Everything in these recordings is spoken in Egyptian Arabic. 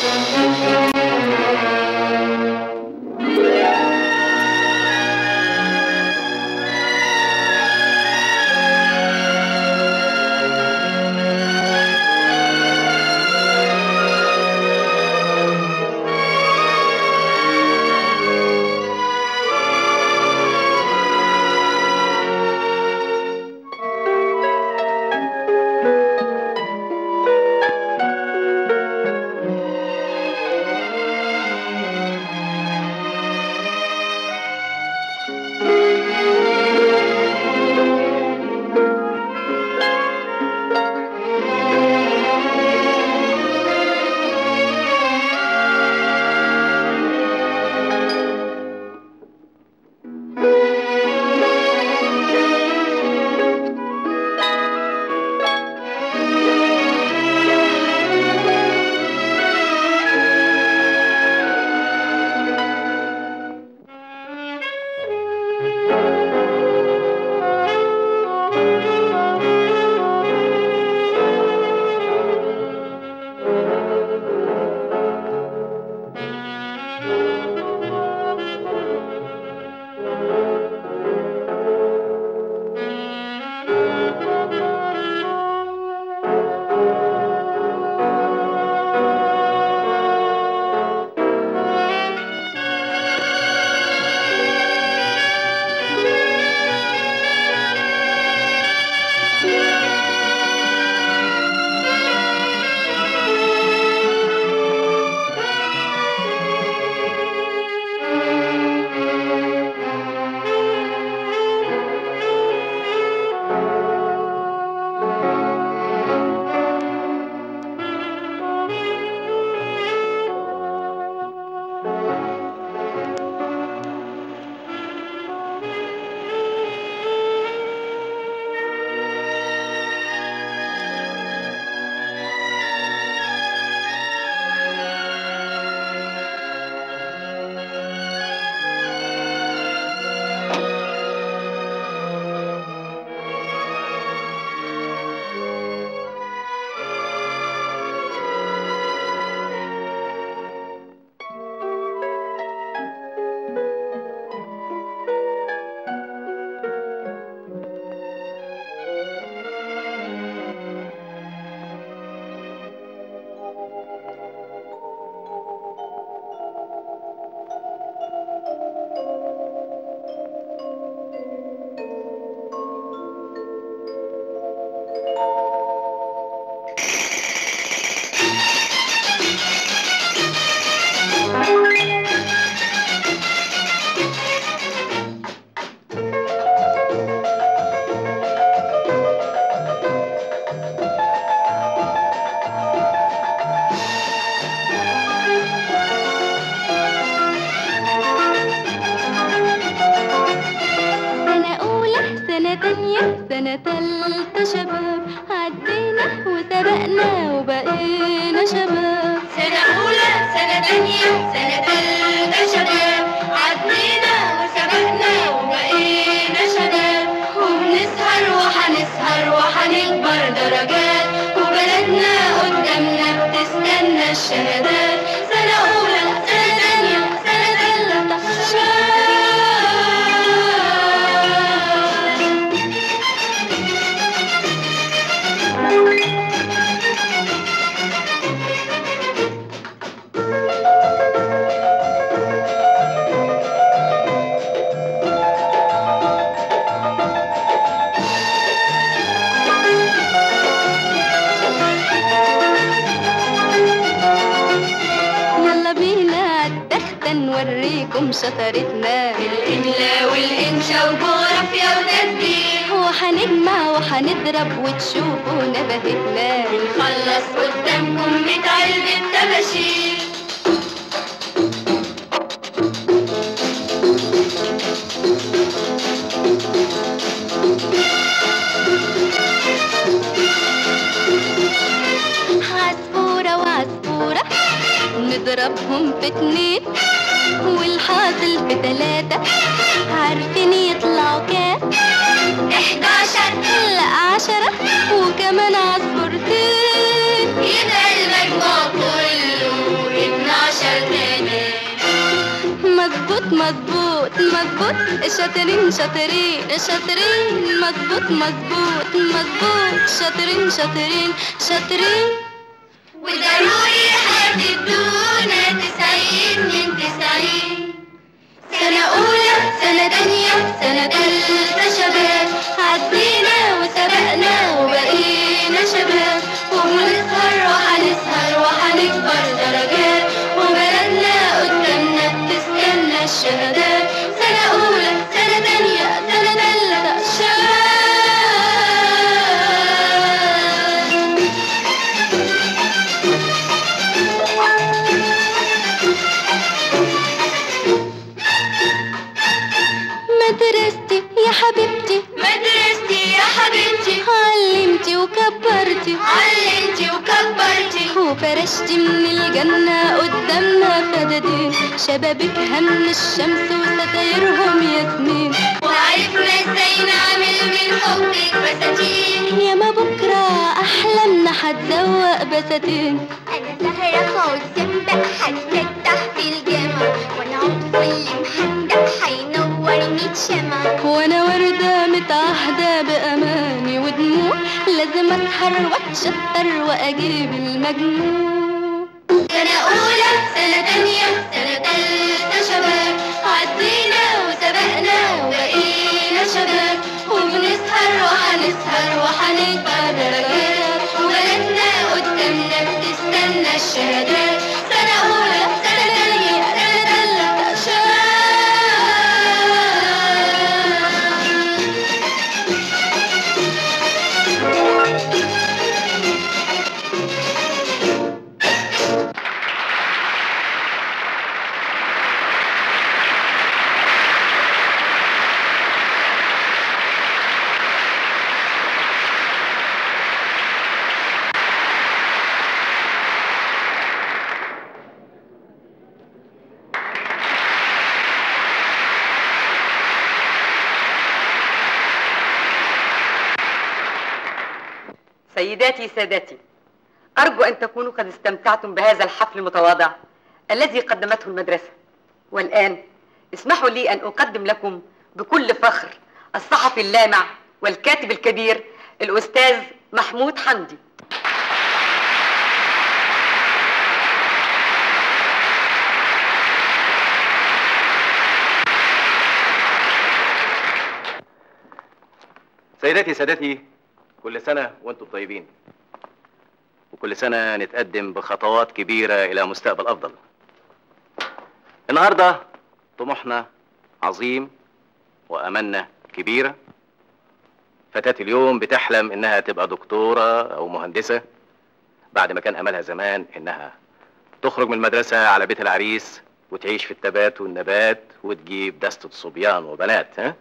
سنة أولى سنة تانية سنة تالتة شباب عدينا وسبقنا وبقينا شباب سنة أولى سنة تانية سنة تالتة شباب عدينا وسبقنا وبقينا شباب وبنسهر وحنسهر وحنكبر درجات وبلدنا قدامنا بتستنى الشهادات سنة أولى سنة تانية سنة تالتة شباب يلا بينا عالتختة نوريكم شطارتنا الإملاء والإنشاء وجغرافيا وتسجيل وحنجمع وحنضرب وتشوفوا نبهتنا بنخلص قدامكم ميت علبة طباشير عصفورة وعصفورة نضربهم في اتنين والحاصل في تلاتة عارفين يطلعوا كام؟ إحداشر لا عشرة وكمان عصفورتين يبقى المجموع كله مظبوط مظبوط شاطرين شاطرين شاطرين مظبوط مظبوط مظبوط شاطرين شاطرين شاطرين وضروري هتدونا تسعين من تسعين سنة أولى سنة تانية سنة تالتة شباب عدينا وسبقنا وبقينا شباب وبنسهر وهنسهر وهنكبر درجات وبلدنا قدامنا بتستنى الشهادات سنة أولى سنة تانية سنة تالتة شباب مدرستي يا حبيبتي مدرستي يا حبيبتي علمتي وكبرتي علمتي وكبرتي وفرشتي من الجنة قدامنا فدادين شبابك هم الشمس وستايرهم ياسمين وعرفنا ازاي نعمل من حبك بساتين ياما بكرة أحلامنا هتزوق بساتين انا سهرة فوز سنبق هتفتح في الجامعة وانا عطف اللي محدق هينور ميت شمعة وأنا وردة متعهدة بأماني ودموع لازم أسهر وأتشطر وأجيب المجموع سنة أولى سنة تانية سنة تالتة شباب عدينا وسبقنا وبقينا شباب وبنسهر وهنسهر وهنكبر درجات وبلدنا قدامنا بتستنى الشهادات سنة أولى سنة تانية سنة تالتة شباب سيداتي سادتي أرجو أن تكونوا قد استمتعتم بهذا الحفل المتواضع الذي قدمته المدرسة والآن اسمحوا لي أن أقدم لكم بكل فخر الصحفي اللامع والكاتب الكبير الأستاذ محمود حمدي سيداتي سادتي كل سنة وانتم طيبين وكل سنة نتقدم بخطوات كبيرة إلى مستقبل أفضل النهاردة طموحنا عظيم وأملنا كبيرة فتاة اليوم بتحلم إنها تبقى دكتورة أو مهندسة بعد ما كان أملها زمان إنها تخرج من المدرسة على بيت العريس وتعيش في التبات والنبات وتجيب دستة صبيان وبنات ها؟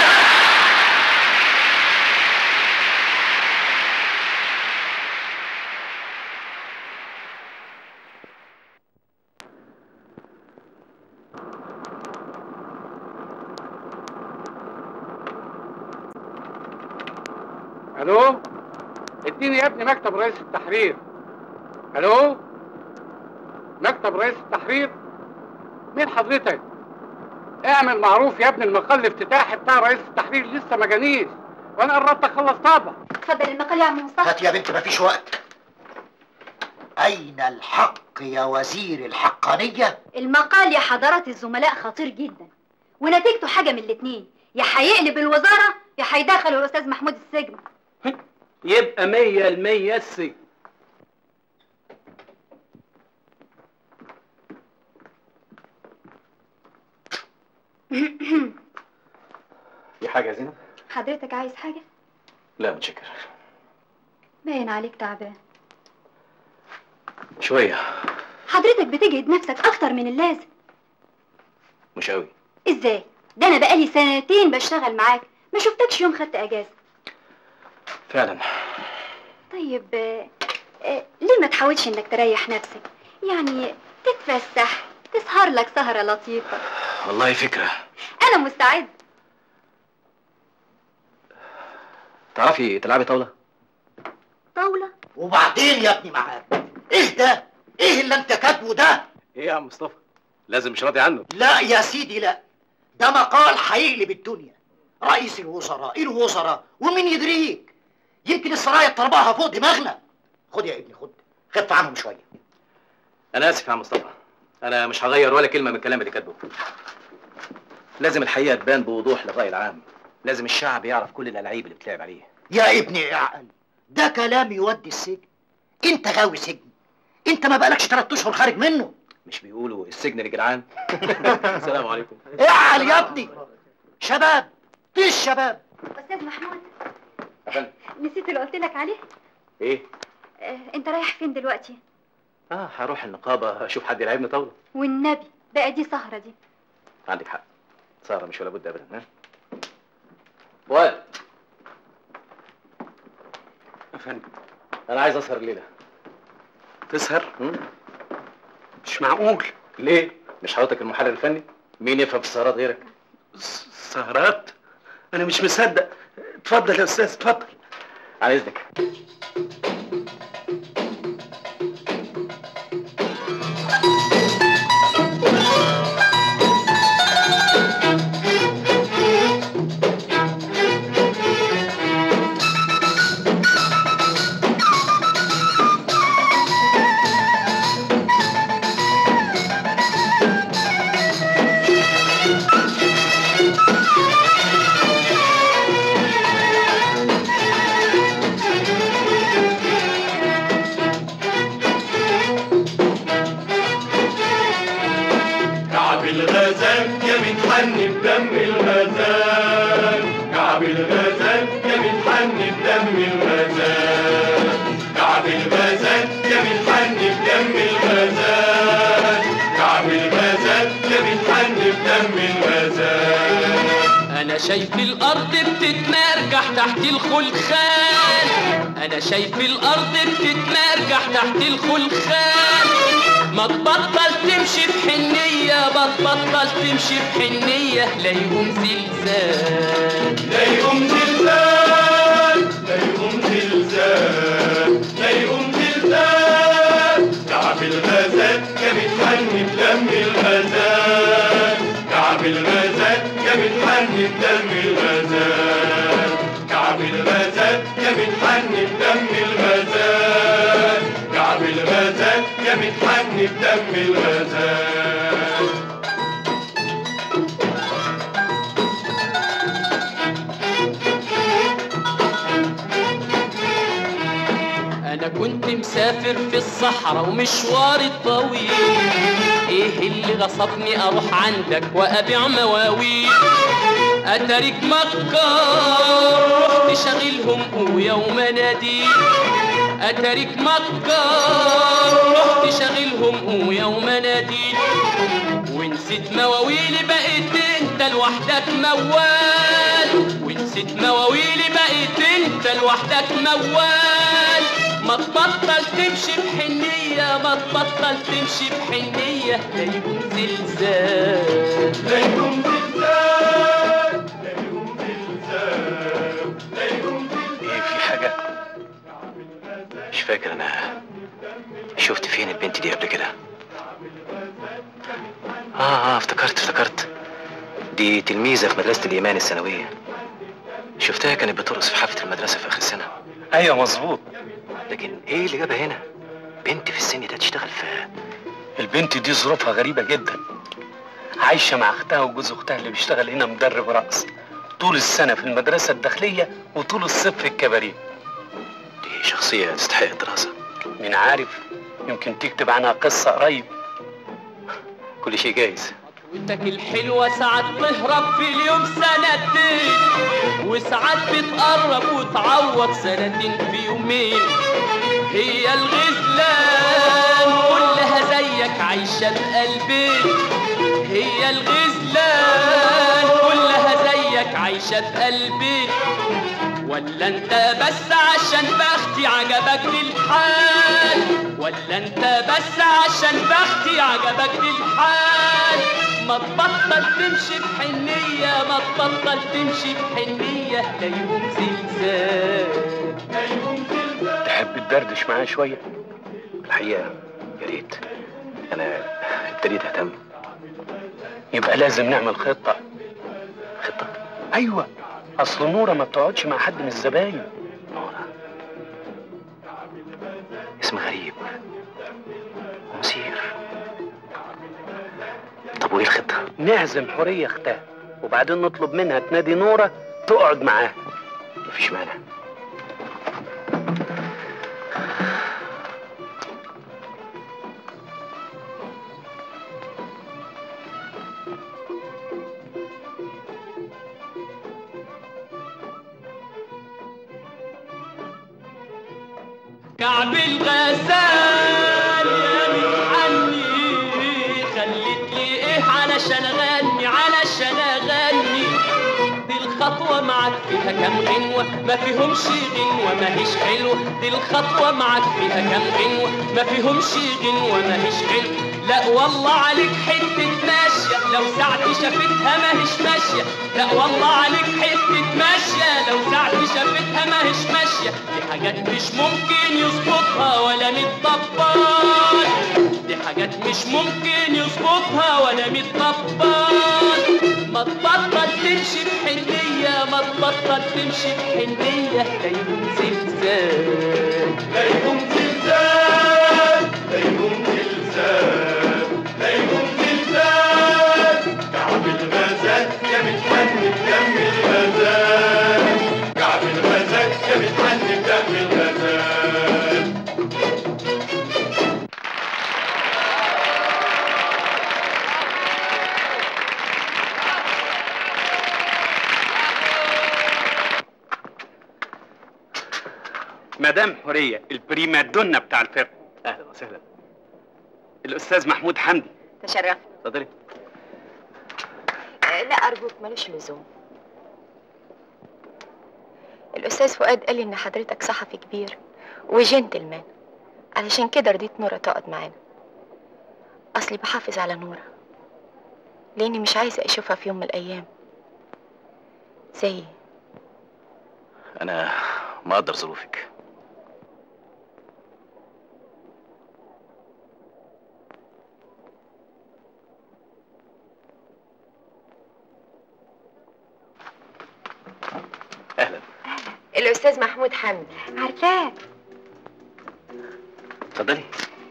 الو اديني يا ابني مكتب رئيس التحرير الو مكتب رئيس التحرير مين حضرتك اعمل معروف يا ابني المقال الافتتاحي بتاع رئيس التحرير لسه ما جانيش وانا قربت اخلص طابع اتفضل المقال يا عم مصطفى هات يا بنت مفيش وقت أين الحق يا وزير الحقانية؟ المقال يا حضرة الزملاء خطير جدا ونتيجته حاجة من الاتنين يا هيقلب الوزارة يا هيدخل الأستاذ محمود السجن يبقى مية المية السجن في حاجة يا زينب؟ حضرتك عايز حاجة؟ لا متشكر باين عليك تعبان شوية حضرتك بتجهد نفسك أكتر من اللازم مش قوي إزاي؟ ده أنا بقالي سنتين بشتغل معاك ما شفتكش يوم خدت أجازة فعلا طيب آه، آه، ليه ما تحاولش إنك تريح نفسك؟ يعني تتفسح تسهر لك سهرة لطيفة والله فكرة أنا مستعد تعرفي تلعبي طاولة؟ طاولة وبعدين يا ابني معاك إيه ده؟ إيه اللي أنت كاتبه ده؟ ايه يا عم مصطفى لازم مش راضي عنه لا يا سيدي لا ده مقال هيقلب الدنيا رئيس الوزراء الوزراء ومين يدريك يمكن السرايا طلبها فوق دماغنا خد يا ابني خد خف عنهم شويه انا اسف يا عم مصطفى انا مش هغير ولا كلمه من الكلام اللي كاتبه لازم الحقيقه تبان بوضوح للراي العام لازم الشعب يعرف كل الالعاب اللي بتلعب عليه يا ابني اعقل ده كلام يودي السجن انت غاوي سجن انت ما بقالكش ثلاث اشهر خارج منه مش بيقولوا السجن للجدعان السلام عليكم اعقل يا ابني شباب دي الشباب استاذ محمود يا فندم نسيت اللي قلت لك عليه ايه آه، انت رايح فين دلوقتي اه هروح النقابه اشوف حد يلعبني طاوله والنبي بقى دي سهره دي عندك حق سهره مش ولا بد ابدا ها فؤاد يا فندم انا عايز اسهر الليله تسهر هم؟ مش معقول ليه مش حضرتك المحرر الفني مين يفهم في السهرات غيرك س- سهرات انا مش مصدق اتفضل يا استاذ اتفضل على اذنك كعب الغزال يا متحن بدم الغزال كعب الغزال يا متحن بدم الغزال كعب الغزال يا متحن بدم الغزال كعب الغزال يا متحن بدم الغزال انا شايف الارض بتتمرجح تحت الخلخال انا شايف الارض بتتمرجح تحت الخلخال ما تبطل تمشي بحنية ما تبطل تمشي بحنية لا يقوم زلزال لا يقوم زلزال لا يقوم زلزال لا يقوم زلزال كعب الغزال يا متحن بدم الغزال كعب الغزال يا متحن بدم الغزال كعب الغزال يا متحن بدم الغزال كعب الغزال يا متحن بدم الغزال انا كنت مسافر في الصحراء ومشواري طويل ايه اللي غصبني اروح عندك وابيع مواويل اتاريك مكار رحت شاغلهم قوية ومناديل اتاريك مكار رحت شاغلهم قوية ومناديل ونسيت مواويلي بقيت انت لوحدك موال ونسيت مواويلي بقيت انت لوحدك موال ما تبطل تمشي بحنية ما تبطل تمشي بحنية لا يكون زلزال لا يقوم زلزال لا يقوم زلزال لا يقوم ايه في حاجه مش فاكر انا شفت فين البنت دي قبل كده اه اه افتكرت افتكرت دي تلميذه في مدرسه الايمان الثانويه شفتها كانت بترقص في حفله المدرسه في اخر السنه ايوه مظبوط لكن ايه اللي جابها هنا بنت في السن ده تشتغل في البنت دي ظروفها غريبة جدا عايشة مع اختها وجوز اختها اللي بيشتغل هنا مدرب رقص طول السنة في المدرسة الداخلية وطول الصيف في الكباريه دي شخصيه تستحق الدراسه مين عارف يمكن تكتب عنها قصة قريب كل شيء جايز خطوتك الحلوة ساعات تهرب في اليوم سنتين وساعات بتقرب وتعوض سنتين في يومين هي الغزلان كلها زيك عايشة بقلبين هي الغزلان كلها زيك عايشة بقلبين ولا انت بس عشان بختي عجبك الحال ولا انت بس عشان بختي عجبك الحال ما تبطل تمشي بحنية ما تبطل تمشي بحنية لا يقوم زلزال تحب تدردش معايا شوية الحقيقه يا ريت انا ابتديت اهتم يبقى لازم نعمل خطة خطة أيوة أصل نورة ما بتقعدش مع حد من الزباين نورة اسم غريب ومثير طب وايه الخطة؟ نعزم حورية اختها وبعدين نطلب منها تنادي نورة تقعد معاها مفيش مانع كعب الغزال يا متحني خليت لي ايه علشان اغني علشان اغني دي الخطوة معاك فيها كام غنوة ما فيهمش غنوة ماهيش حلوة دي الخطوة معاك فيها كام غنوة ما فيهمش غنوة ماهيش حلوة لا والله عليك حتة ماشية لو ساعتي شافتها ماهيش ماشية لا والله عليك حتة ماشية لو ساعتي شافتها ماهيش ماشية دي حاجات مش ممكن يظبطها ولا متطبل دي حاجات مش ممكن يظبطها ولا متطبل ما تبطل تمشي بحنية ما تبطل تمشي بحنية لا يكون زلزال لا يقوم زلزال لا يقوم زلزال لا يقوم زلزال كعب الغزال يا متحني بدم الغزال كعب الغزال يا متحني بدم الغزال مدام حورية البريما دونا بتاع الفرقة اهلا وسهلا الأستاذ محمود حمدي تشرف اتفضلي لا أرجوك ملوش لزوم الأستاذ فؤاد قال لي إن حضرتك صحفي كبير وجنتلمان علشان كده رضيت نورة تقعد معانا أصلي بحافظ على نورة لأني مش عايزة أشوفها في يوم من الأيام زي انا مقدر ظروفك اهلا الأستاذ محمود حمدي عارفاه اتفضلي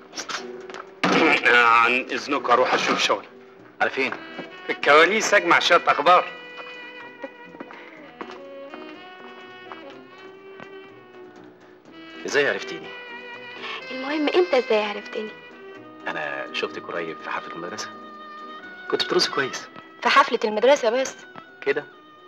عن إذنك أروح أشوف شغل على فين في الكواليس أجمع شوية أخبار ازاي عرفتيني المهم انت ازاي عرفتني انا شفتك قريب في حفله المدرسه كنت بترقصي كويس في حفلة المدرسة بس كده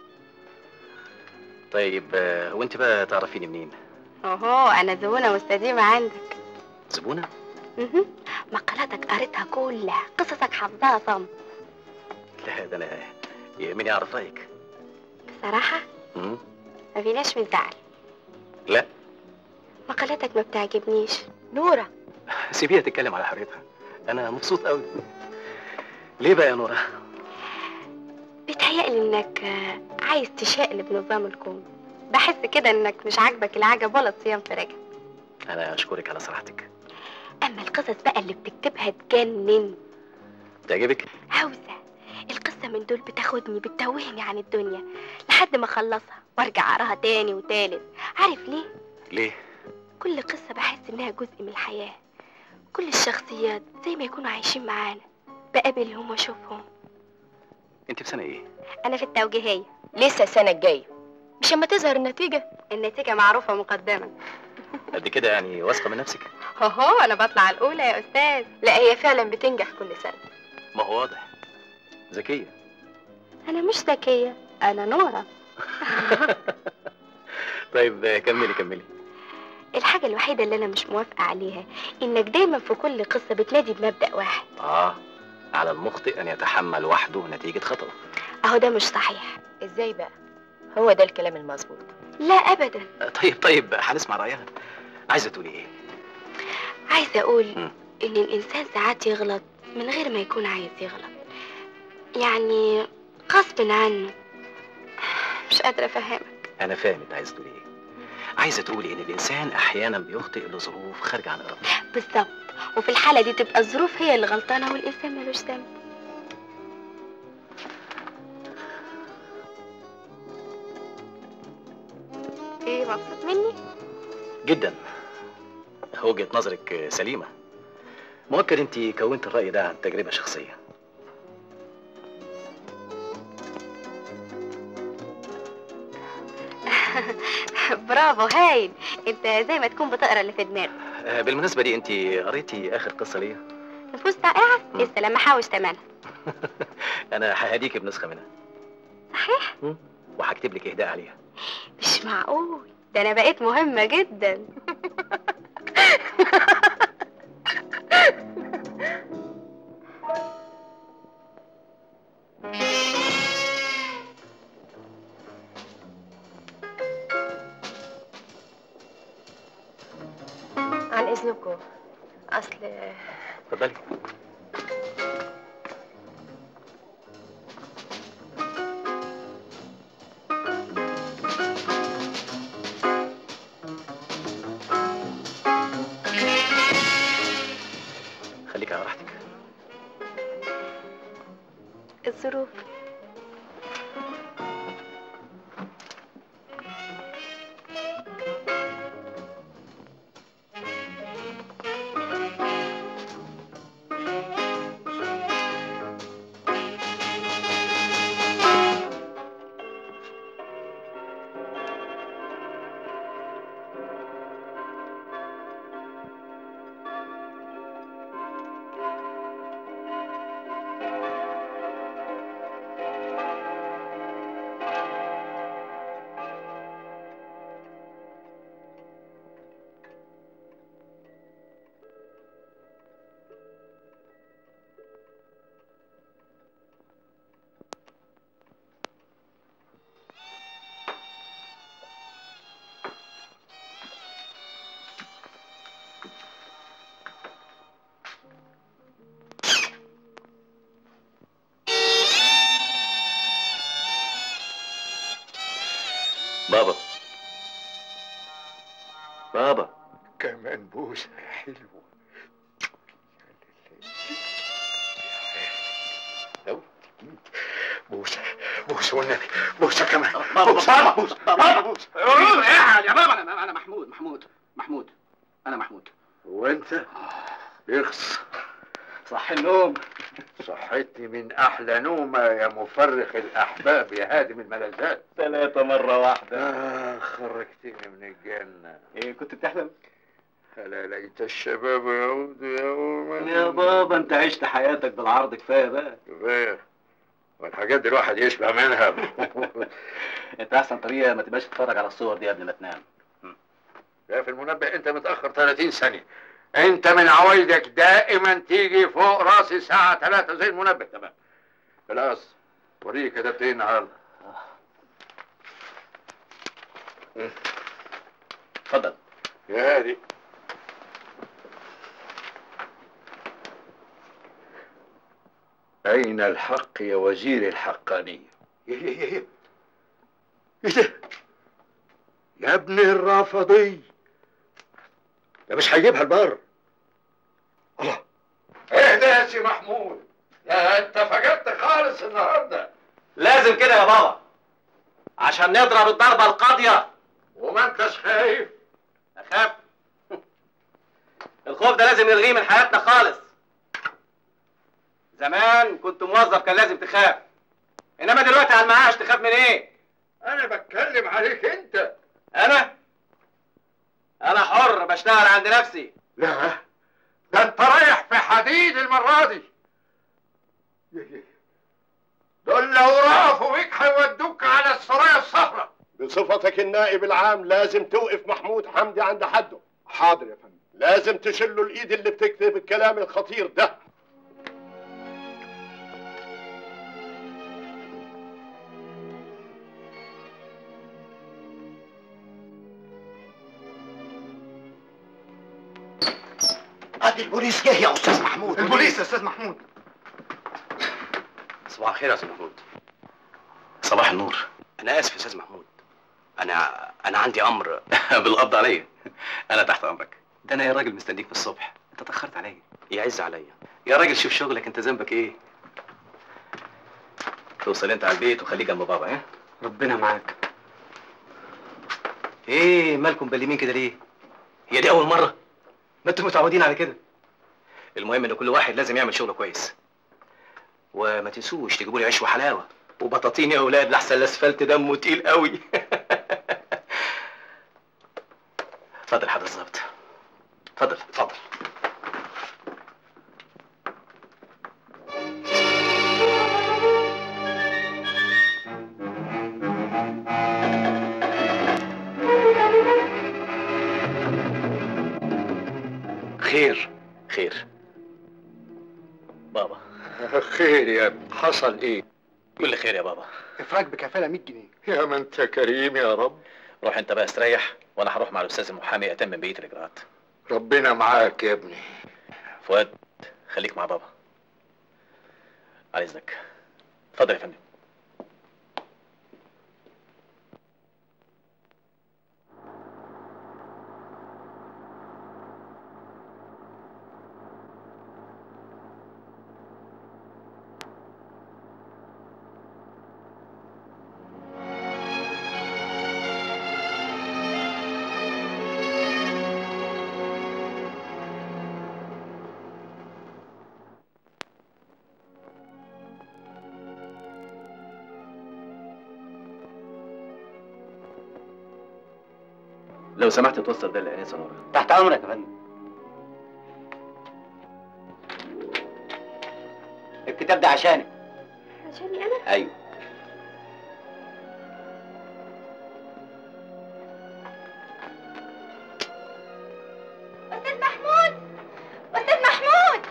طيب آه، وانت بقى تعرفيني منين اوهو انا زبونه مستديمه عندك زبونه مهم. مقالاتك قريتها كلها قصصك حافظاها صم لا ده انا يهمني اعرف رايك بصراحه مم؟ ما فيناش من زعل لا مقالاتك ما بتعجبنيش نورة سيبيها تتكلم على حريتها انا مبسوط قوي ليه بقى يا نورة بيتهيألي انك آه، عايز تشقلب نظام الكون بحس كده انك مش عاجبك العجب ولا الصيام في رجب انا اشكرك على صراحتك اما القصص بقى اللي بتكتبها تجنن تعجبك عاوزة القصة من دول بتاخدني بتتوهني عن الدنيا لحد ما اخلصها وارجع اقراها تاني وتالت عارف ليه؟ ليه كل قصة بحس انها جزء من الحياة كل الشخصيات زي ما يكونوا عايشين معانا بقابلهم واشوفهم انت في سنه ايه انا في التوجيهية لسه السنة الجاية مش اما تظهر النتيجة النتيجة معروفة مقدما قد كده يعني واثقه من نفسك هو انا بطلع الاولى يا استاذ لا هي فعلا بتنجح كل سنة ما هو واضح ذكيه انا مش ذكية انا نورة طيب آه، كملي كملي الحاجة الوحيدة اللي انا مش موافقة عليها انك دايما في كل قصة بتنادي بمبدأ واحد اه على المخطئ ان يتحمل وحده نتيجه خطأه اهو ده مش صحيح ازاي بقى هو ده الكلام المظبوط لا ابدا آه، طيب طيب هنسمع رايها عايزه تقولي ايه عايزة اقول مم. ان الانسان ساعات يغلط من غير ما يكون عايز يغلط يعني غصب عنه مش قادرة افهمك انا فاهم انت عايزه تقولي ايه عايزه تقولي ان الانسان احيانا بيخطئ لظروف خارجه عن ارادته بالظبط وفي الحالة دي تبقى الظروف هي اللي غلطانة والانسان ملوش ذنب ايه مبسوط مني جدا وجهة نظرك سليمة مؤكد انت كونت الرأي ده عن تجربة شخصية برافو هايل انت زي ما تكون بتقرا اللي في دماغك آه، بالمناسبة دي انت قريتي آخر قصة ليا نفوس طائعه لسه لما احوش تمنها أنا ههديكي بنسخة منها صحيح مم. وهكتب لك إهداء عليها مش معقول ده انا بقيت مهمه جدا عن اذنكم اصل اتفضلي خليك على راحتك الظروف بابا بابا كمان بوسة حلوة لو بوسة بوسة والنبي بوسة كمان بوسة بوسة بابا بوسة يا بابا انا انا محمود محمود محمود انا محمود وانت يخص صح النوم صحتني من احلى نومه يا مفرخ الاحباب يا هادم الملذات ثلاثة مرة واحدة آه خرجتني من الجنة ايه كنت بتحلم؟ هلا ليت الشباب يعود يوما يا بابا انت عشت حياتك بالعرض كفاية بقى كفاية والحاجات دي الواحد يشبع منها انت احسن طريقة ما تبقاش تتفرج على الصور دي قبل ما تنام يا في المنبه انت متأخر 30 ثانية انت من عوايدك دائما تيجي فوق راسي الساعة 3 زي المنبه تمام خلاص وريني كتبت ايه النهارده اتفضل يا هادي أين الحق يا وزير الحقانية؟ إيه إيه إيه إيه ده؟ يا ابن الرافضي ده مش هيجيبها البر الله ايه ده يا سي محمود؟ لا انت فقدت خالص النهارده لازم كده يا بابا عشان نضرب الضربة القاضية وما انتش خايف اخاف الخوف ده لازم نلغيه من حياتنا خالص زمان كنت موظف كان لازم تخاف انما دلوقتي على المعاش تخاف من ايه انا بتكلم عليك انت انا انا حر بشتغل عند نفسي لا ده انت رايح في حديد المرة دي دول لو رافوا بيك هيودوك على السرايا الصفراء بصفتك النائب العام لازم توقف محمود حمدي عند حده حاضر يا فندم لازم تشله الايد اللي بتكتب الكلام الخطير ده ادي البوليس جه يا استاذ محمود البوليس يا استاذ محمود صباح الخير يا استاذ محمود صباح النور انا اسف يا استاذ محمود انا انا عندي امر بالقبض عليا انا تحت امرك ده انا يا راجل مستنيك من الصبح انت اتاخرت عليا يعز عليا يا راجل شوف شغلك انت ذنبك ايه توصل انت على البيت وخليك جنب بابا ها ربنا معاك ايه مالكم بلمين كده ليه؟ هي دي أول مرة؟ ما انتوا متعودين على كده المهم ان كل واحد لازم يعمل شغله كويس وما تنسوش تجيبوا لي عيش وحلاوه وبطاطين يا اولاد لحسن الاسفلت دمه تقيل قوي اتفضل حضرتك الظابط اتفضل اتفضل خير خير بابا خير يا ابني حصل ايه قول لي خير يا بابا افراج بكفاله 100 جنيه يا ما انت كريم يا رب روح انت بقى استريح وانا هروح مع الاستاذ المحامي اتمم بقيه الاجراءات ربنا معاك يا ابني فؤاد خليك مع بابا على اذنك اتفضل يا فندم لو سمحت توصل ده للانسه نورا تحت امرك يا فندم الكتاب ده عشانك عشاني انا ايوه استاذ محمود استاذ محمود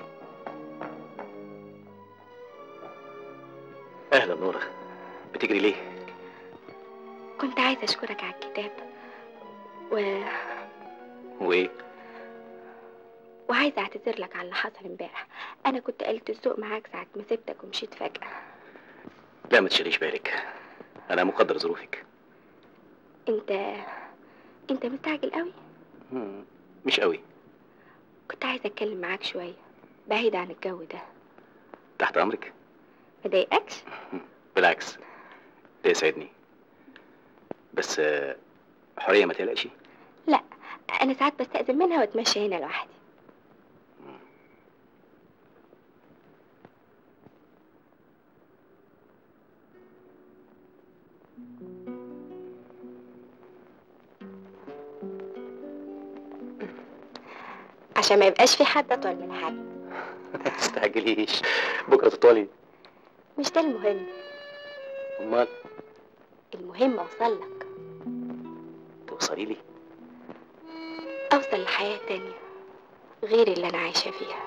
اهلا نورا بتجري ليه كنت عايزه اشكرك على الكتاب و... وايه وعايزه اعتذر لك على اللي حصل امبارح انا كنت قلت السوق معاك ساعه ما سبتك ومشيت فجاه لا ما تشغليش بالك انا مقدر ظروفك انت انت مستعجل قوي مم، مش قوي كنت عايزه اتكلم معاك شويه بعيد عن الجو ده تحت امرك ما ضايقكش بالعكس ده يسعدني بس آه، حريه ما تقلقش لا انا ساعات بستأذن منها واتمشى هنا لوحدي عشان ما يبقاش في حد اطول من حد ما تستعجليش بكره تطولي مش ده المهم امال المهم اوصل لك توصلي لي اوصل لحياة تانية غير اللي انا عايشة فيها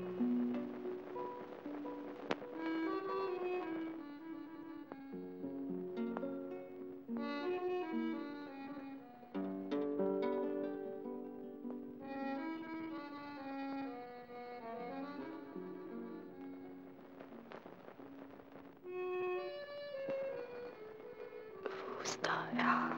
فوز ضائع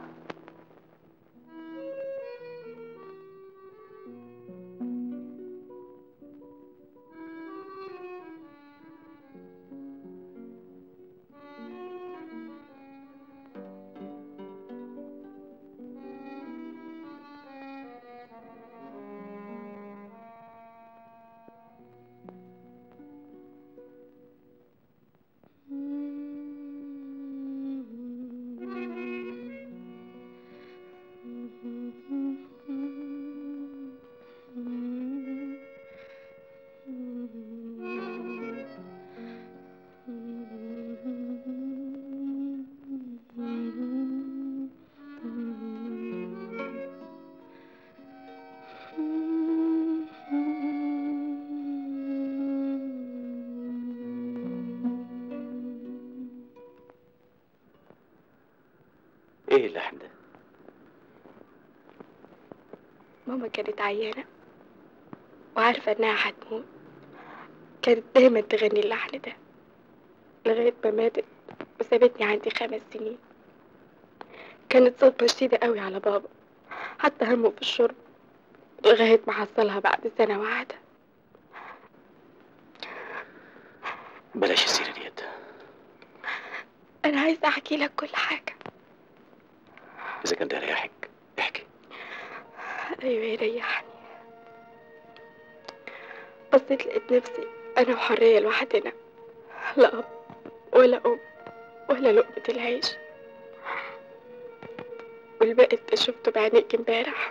ايه اللحن ده ماما كانت عيانة وعارفة إنها هتموت كانت دايما تغني اللحن ده لغاية ما ماتت وسابتني عندي خمس سنين كانت صدمة شديدة قوي على بابا حتى همه في الشرب لغاية ما حصلها بعد سنة واحدة بلاش السيره ديت أنا عايزة أحكي لك كل حاجة اذا كان ده يريحك أيوة يريحني بصيت لقيت نفسي أنا وحرية لوحدنا لا أب ولا أم ولا لقمة العيش والباقي انت شفته بعينيك امبارح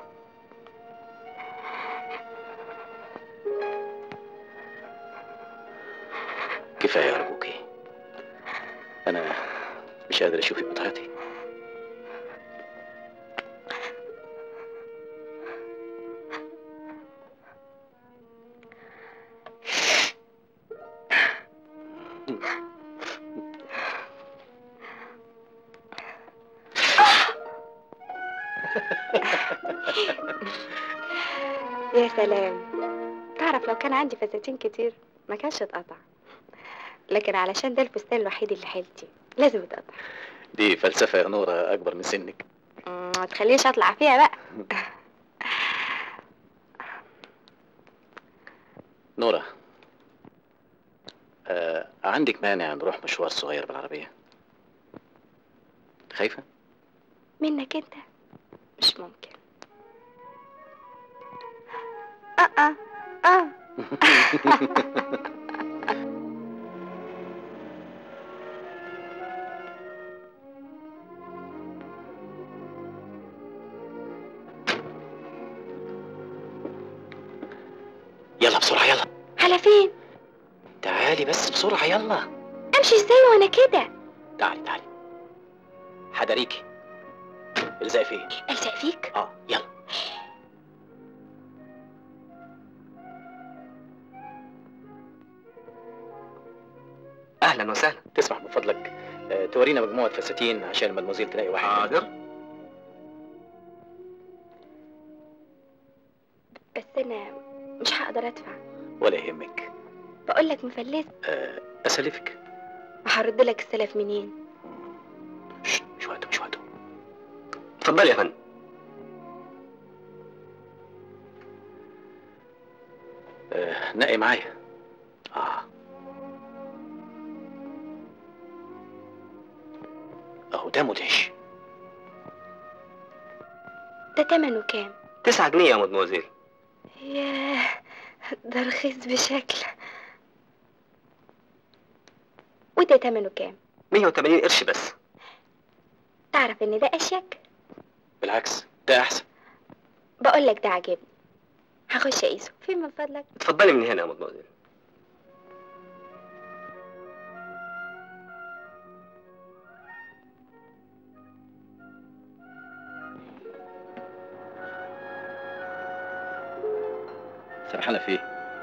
كفايه ارجوكي انا مش قادر اشوفك بطريقتي يا سلام تعرف لو كان عندي فساتين كتير ما كانش اتقطع لكن علشان ده الفستان الوحيد اللي حيلتي لازم اتقطع دي فلسفه يا نوره اكبر من سنك ما تخلينيش اطلع فيها بقى نوره آه عندك مانع نروح مشوار صغير بالعربيه خايفه منك انت مش ممكن اه اه اه يلا بسرعه يلا على فين تعالي بس بسرعه يلا امشي ازاي وانا كده تعالي تعالي حداريكي الزقي فين الزق فيك اه يلا اهلا وسهلا تسمح من فضلك آه تورينا مجموعه فساتين عشان المدموزيل تلاقي واحد حاضر بس انا مش هقدر ادفع ولا يهمك بقول لك مفلس آه اسلفك هرد لك السلف منين مش وقته مش وقته اتفضلي يا فندم آه نقي معايا اه اهو ده مدهش ده تمنه كام تسعة جنيه يا مدموزيل ياه ده رخيص بشكل وده تمنه كام 180 قرش بس تعرف ان ده اشيك بالعكس ده احسن بقول لك ده عاجبني هخش اقيسه فين من فضلك اتفضلي من هنا يا مدموزيل سرحانه في ايه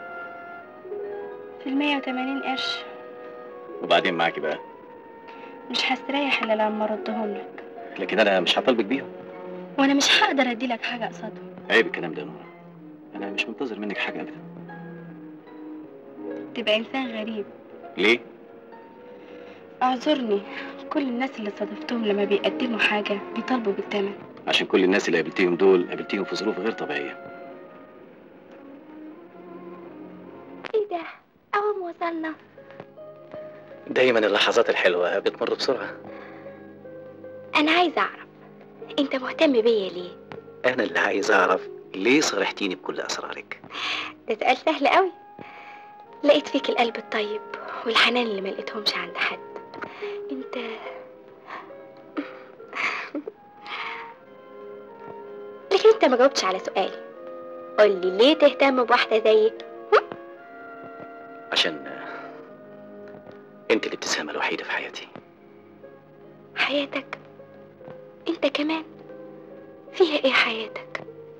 في المية وتمانين قرش وبعدين معاكي بقى مش هستريح الا لما اردهم لك لكن انا مش هطالبك بيهم وانا مش هقدر ادي لك حاجه قصادهم عيب الكلام ده يا نورة انا مش منتظر منك حاجه ابدا تبقى انسان غريب ليه اعذرني كل الناس اللي صادفتهم لما بيقدموا حاجه بيطالبوا بالثمن عشان كل الناس اللي قابلتيهم دول قابلتيهم في ظروف غير طبيعيه ايه ده اول وصلنا دايما اللحظات الحلوه بتمر بسرعه انا عايزه اعرف انت مهتم بيا ليه انا اللي عايز اعرف ليه صارحتيني بكل اسرارك ده سؤال سهل قوي لقيت فيك القلب الطيب والحنان اللي ما لقيتهمش عند حد انت لكن انت ما جاوبتش على سؤالي قولي ليه تهتم بواحده زيي عشان آه، انت الابتسامه الوحيده في حياتي حياتك انت كمان فيها ايه حياتك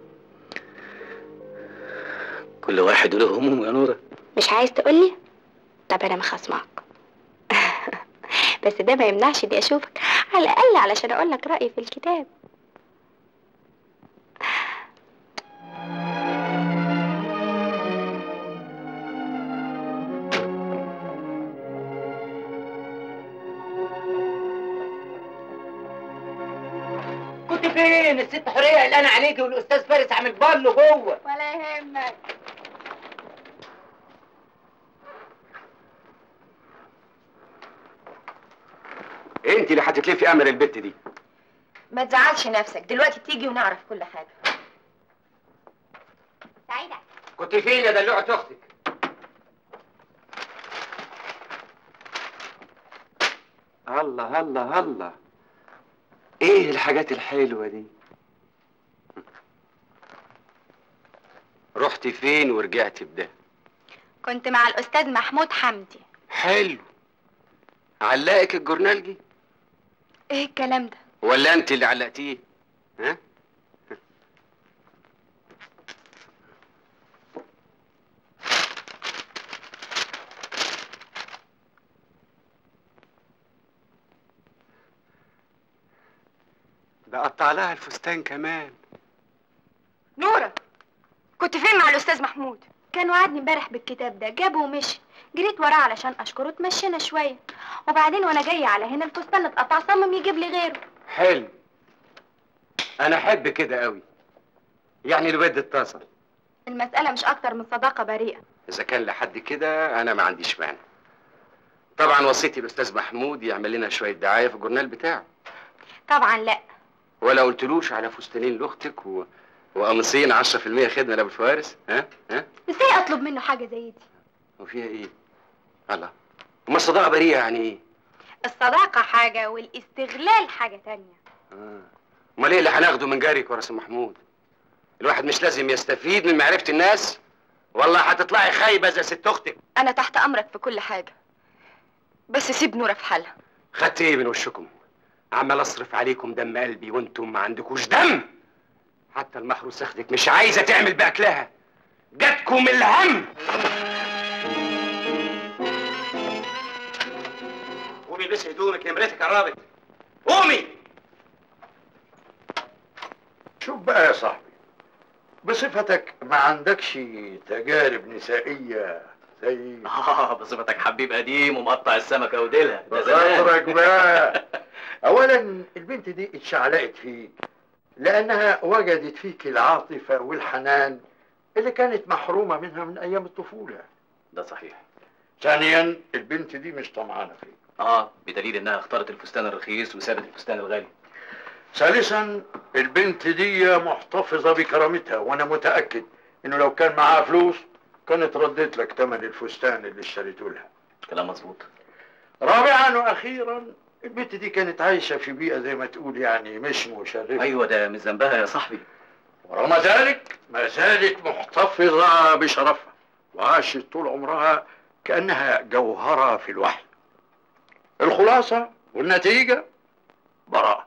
كل واحد له هموم يا نوره مش عايز تقولي طب انا مخصماك بس ده ما يمنعش اني اشوفك على الاقل علشان اقول لك رايي في الكتاب كنت فين الست حوريه قلقانه عليكي والاستاذ فارس عامل بالو جوه ولا يهمك انت اللي هتتلفي امل البت دي ما تزعلش نفسك دلوقتي تيجي ونعرف كل حاجة كنت فين يا دلوعة اختك الله الله الله ايه الحاجات الحلوة دي رحتي فين ورجعتي بده كنت مع الأستاذ محمود حمدي حلو علقك الجورنالجي إيه الكلام ده؟ ولا انت اللي علقتيه ها ده قطع لها الفستان كمان نورة كنت فين مع الأستاذ محمود؟ كان وعدني امبارح بالكتاب ده جابه ومشي جريت وراه علشان أشكره اتمشينا شوية وبعدين وأنا جاية على هنا الفستان اتقطع صمم يجيب لي غيره حلو انا احب كده قوي يعني الود اتصل المسألة مش أكتر من صداقة بريئة اذا كان لحد كده انا ما عنديش مانع طبعا وصيتي الاستاذ محمود يعمل لنا شويه دعايه في الجورنال بتاعه طبعا لا ولا قلتلوش على فستانين لاختك و... وقميصين 10% خدمه لابو الفوارس ها ها ازاي أطلب منه حاجة زي دي؟ وفيها ايه الله امال الصداقه بريئه يعني ايه الصداقة حاجة والاستغلال حاجة تانية آه. امال ايه اللي هناخده من جارك ورا سي محمود الواحد مش لازم يستفيد من معرفه الناس والله هتطلعي خايبه زي ست اختك أنا تحت أمرك في كل حاجة بس سيب نورة في حالها خدت ايه من وشكم عمال اصرف عليكم دم قلبي وانتم ما عندكوش دم حتى المحروس اختك مش عايزه تعمل باكلها جاتكم الهم قومي البسي هدومك نمرتك قربت قومي شوف بقى يا صاحبي بصفتك ما عندكش تجارب نسائية زي اه بصفتك حبيب قديم ومقطع السمكه وديلها ده بخاطرك زمان بقى اولا البنت دي اتشعلقت فيك لانها وجدت فيك العاطفة والحنان اللي كانت محرومة منها من ايام الطفولة ده صحيح ثانيا البنت دي مش طمعانة فيك اه بدليل انها اختارت الفستان الرخيص وسابت الفستان الغالي ثالثا البنت دي محتفظة بكرامتها وانا متأكد انه لو كان معاها فلوس كانت ردت لك ثمن الفستان اللي اشتريته لها كلام مظبوط رابعا واخيرا البنت دي كانت عايشة في بيئة زي ما تقول يعني مش مشرفة ايوه ده من ذنبها يا صاحبي ورغم ذلك ما زالت محتفظة بشرفها وعاشت طول عمرها كأنها جوهرة في الوحي الخلاصة والنتيجة براءة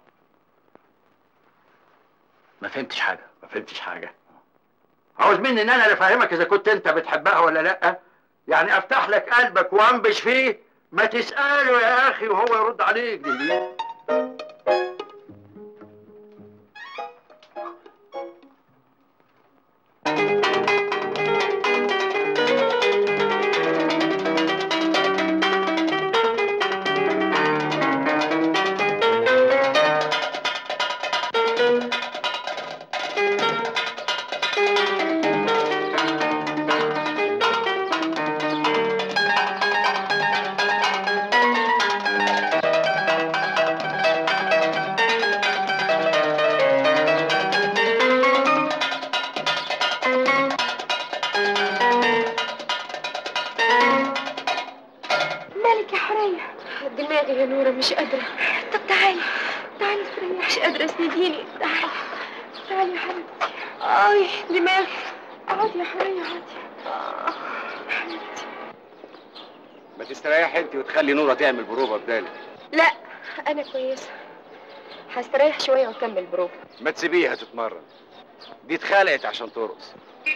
ما فهمتش حاجه ما فهمتش حاجة عاوز مني ان انا اللي افهمك اذا كنت انت بتحبها ولا لا يعني افتح لك قلبك وانبش فيه ما تسأله يا اخي وهو يرد عليك دي مالك يا حرية دماغي يا نورة مش قادرة طب تعالي تعالي استريحي مش قادرة اسنديني تعالي تعالي يا حبيبتي اي دماغي اقعدي يا حرية اقعدي آه، حبيبتي ما تستريح انت وتخلي نوره تعمل بروفه بدالك لا أنا كويسة هستريح شوية وأكمل بروفا ما تسيبيها تتمرن دي اتخلقت عشان ترقص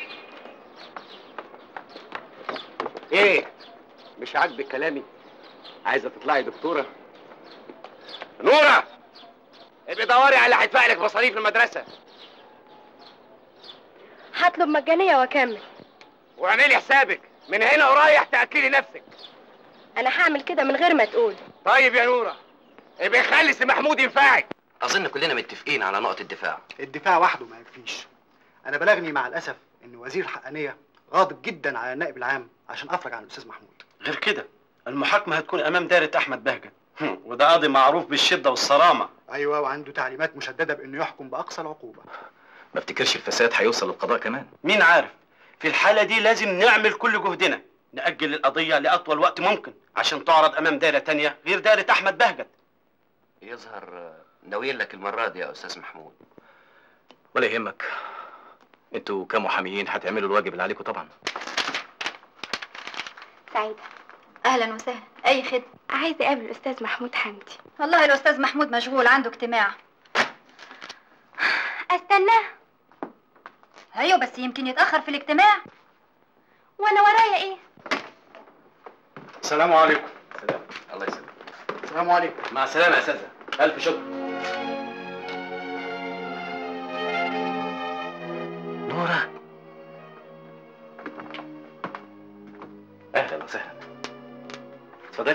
ايه مش عاجبك كلامي عايزه تطلعي دكتوره نوره ابقي دوري على اللي هيدفع لك مصاريف المدرسه هطلب مجانية وأكمل واعملي حسابك من هنا ورايح تاكلي نفسك أنا هعمل كده من غير ما تقول طيب يا نوره ابقي خلي سي محمود ينفعك اظن كلنا متفقين على نقط الدفاع الدفاع وحده ما يكفيش انا بلغني مع الاسف ان وزير الحقانيه غاضب جدا على النائب العام عشان افرج عن الاستاذ محمود غير كده المحاكمة هتكون أمام دائرة أحمد بهجت وده قاضي معروف بالشدة والصرامة ايوه وعنده تعليمات مشدده بانه يحكم باقصى العقوبه ما افتكرش الفساد هيوصل للقضاء كمان مين عارف في الحالة دي لازم نعمل كل جهدنا نأجل القضية لأطول وقت ممكن عشان تعرض أمام دائرة تانية غير دائرة أحمد بهجت يظهر آه، ناويين لك المرة دي يا أستاذ محمود ولا يهمك انتوا كمحاميين هتعملوا الواجب اللي عليكم طبعا سعيدة أهلا وسهلا أي خدمة عايزة أقابل الأستاذ محمود حمدي والله الأستاذ محمود مشغول عنده اجتماع أستناه أيوه بس يمكن يتأخر في الاجتماع وأنا ورايا إيه؟ السلام عليكم سلام الله يسلمك السلام عليكم مع السلامه يا استاذه الف شكر نورة اهلا وسهلا اتفضلي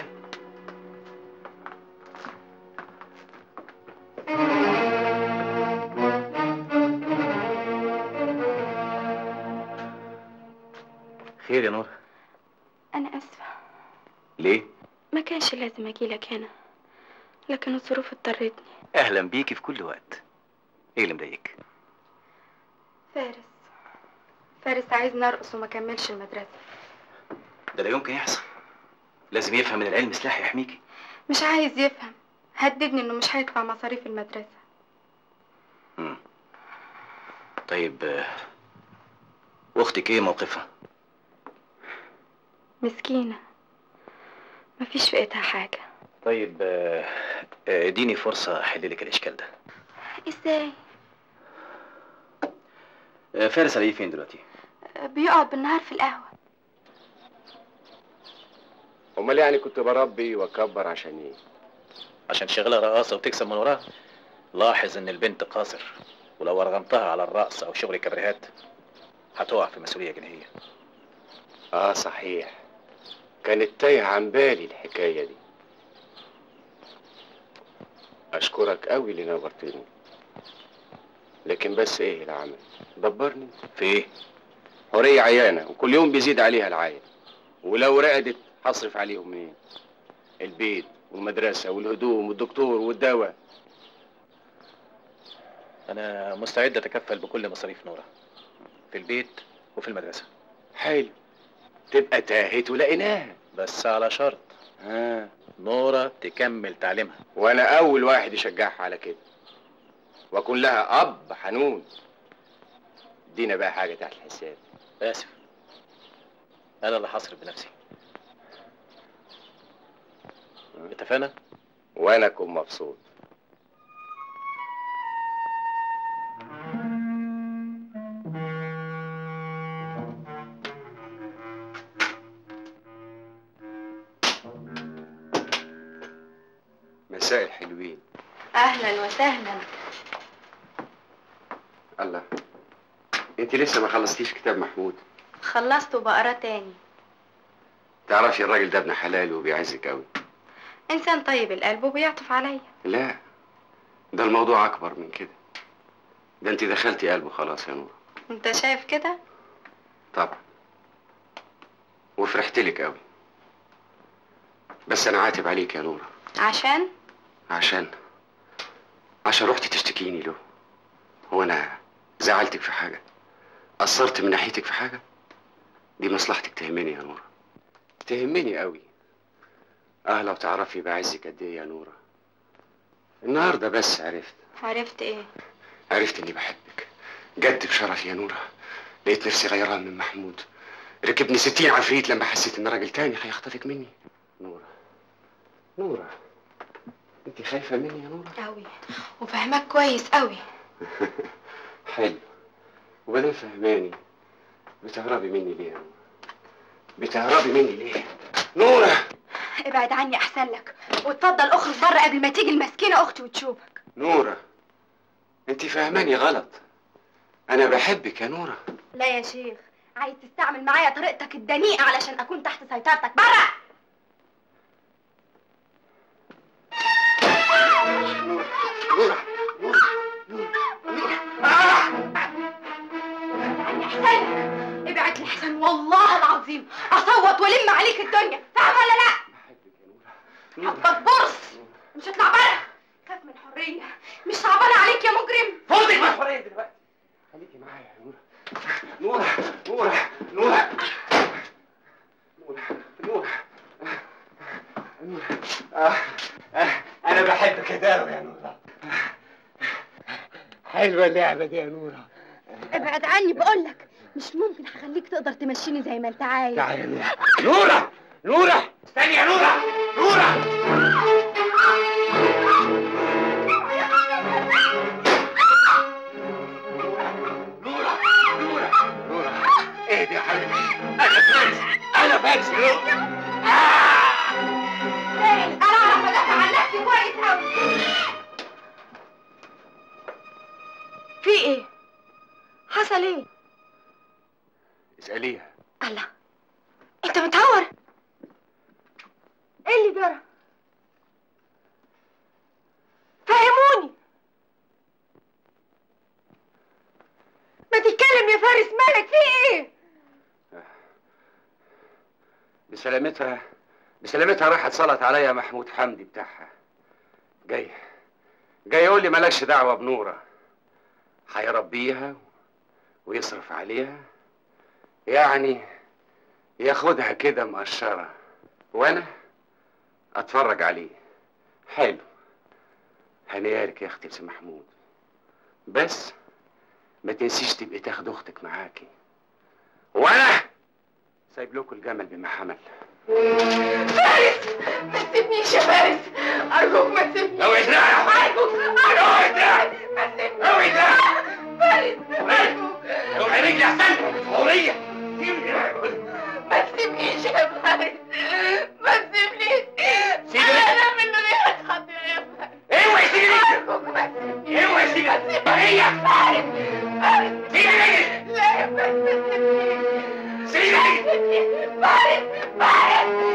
خير يا نورة أنا آسفة ليه ما كانش لازم أجيلك هنا لكن الظروف اضطرتني اهلا بيكي في كل وقت ايه اللي مضايقك فارس فارس عايزني أرقص وما كملش المدرسة ده لا يمكن يحصل لازم يفهم ان العلم سلاح يحميكي مش عايز يفهم هددني إنه مش هيدفع مصاريف المدرسة مم. طيب آه، واختك ايه موقفها مسكينة مفيش في ايدها حاجة طيب آه، آه، اديني فرصه احل لك الاشكال ده ازاي؟ آه، فارس عليه فين دلوقتي بيقعد بالنهار في القهوة امال يعني كنت بربي واكبر عشان ايه عشان شغلها رقاصه وتكسب من وراها لاحظ ان البنت قاصر ولو ارغمتها على الرقص او شغل كبريهات هتقع في مسؤوليه جنائيه اه صحيح كانت تايه عن بالي الحكايه دي اشكرك قوي اللي نورتني لكن بس ايه العمل دبرني في ايه حوريه عيانه وكل يوم بيزيد عليها العين ولو رقدت هصرف عليهم منين البيت والمدرسه والهدوم والدكتور والدواء انا مستعد اتكفل بكل مصاريف نوره في البيت وفي المدرسه حلو تبقى تاهت ولقيناها بس على شرط ها نوره تكمل تعليمها وانا اول واحد يشجعها على كده واكون لها اب حنون ادينا بقى حاجه تحت الحساب اسف انا اللي هصرف بنفسي اتفقنا وانا اكون مبسوط مساء الحلوين أهلا وسهلا الله انت لسه ما خلصتيش كتاب محمود خلصت وبقرا تاني تعرفي الراجل ده ابن حلال وبيعزك قوي إنسان طيب القلب وبيعطف عليا لا ده الموضوع اكبر من كده ده انت دخلتي قلبه خلاص يا نور أنت شايف كده؟ طبعا وفرحت لك قوي بس انا عاتب عليك يا نورة عشان عشان عشان رحتي تشتكيني له هو انا زعلتك في حاجة قصرت من ناحيتك في حاجة دي مصلحتك تهمني يا نورة تهمني قوي اه لو تعرفي بعزك قد ايه يا نورة النهاردة بس عرفت عرفت إيه؟ عرفت اني بحبك جد بشرفي يا نورة لقيت نفسي غيران من محمود ركبني ستين عفريت لما حسيت ان راجل تاني هيخطفك مني نورة نورة انت خايفة مني يا نورة أوي وفهمك كويس أوي حلو وبعدين فهماني بتهربي مني ليه يا نورة بتهربي مني ليه نورة ابعد عني أحسن لك واتفضل اخرج بره قبل ما تيجي المسكينة أختي وتشوفك نورة انت فهماني غلط انا بحبك يا نورة لا يا شيخ عايز تستعمل معايا طريقتك الدنيئة علشان أكون تحت سيطرتك بره نورة عني أحسن لك ابعد لحسن والله العظيم أصوت وألم عليك الدنيا فاهم ولا لا؟ حبك برص مش هطلع بره خاف من الحرية مش صعبانة عليك يا مجرم فوتك من الحرية دلوقتي خليكي معايا يا نورة نورة نورة نورة نورة نورة آه. آه. أنا بحبك يا دارو يا نورة حلوة اللعبة دي يا نورة ابعد عني بقول لك مش ممكن هخليك تقدر تمشيني زي ما انت عايز تعالي يا نورة نورة نورة استني يا نورة نورة اهدي يا حبيبي انا فارس انا فارس يا نورة انا اعرف ادافع عن نفسي كويس قوي في ايه حصل ايه اسأليها الله انت متهور ايه اللي جرى فهموني ما تتكلم يا فارس مالك في ايه بسلامتها بسلامتها راح اتصلت عليا محمود حمدي بتاعها جاي جاي يقول لي مالكش دعوه بنوره هيربيها ويصرف عليها يعني ياخدها كده مقشره وانا اتفرج عليه حلو هنيارك يا اختي سي محمود بس ما تنسيش تبقي تاخد اختك معاكي وانا سايب لكم الجمل بما حمل فارس ما تسيبنيش يا فارس ارجوك ما تسيبنيش اوعي دراعي ارجوك اوعي دراعي ما تسيبنيش اوعي دراعي فارس ارجوك اوعي رجلي احسن فوريه ما تسيبنيش يا فارس ما تسيبنيش سيبي انا منه ليه خاطر يا فارس اوعي سيبي ارجوك ما تسيبنيش اوعي سيبي ما تسيبنيش يا فارس فارس سيبي رجلي لا يا فارس ما تسيبنيش سيبي رجلي فارس فارس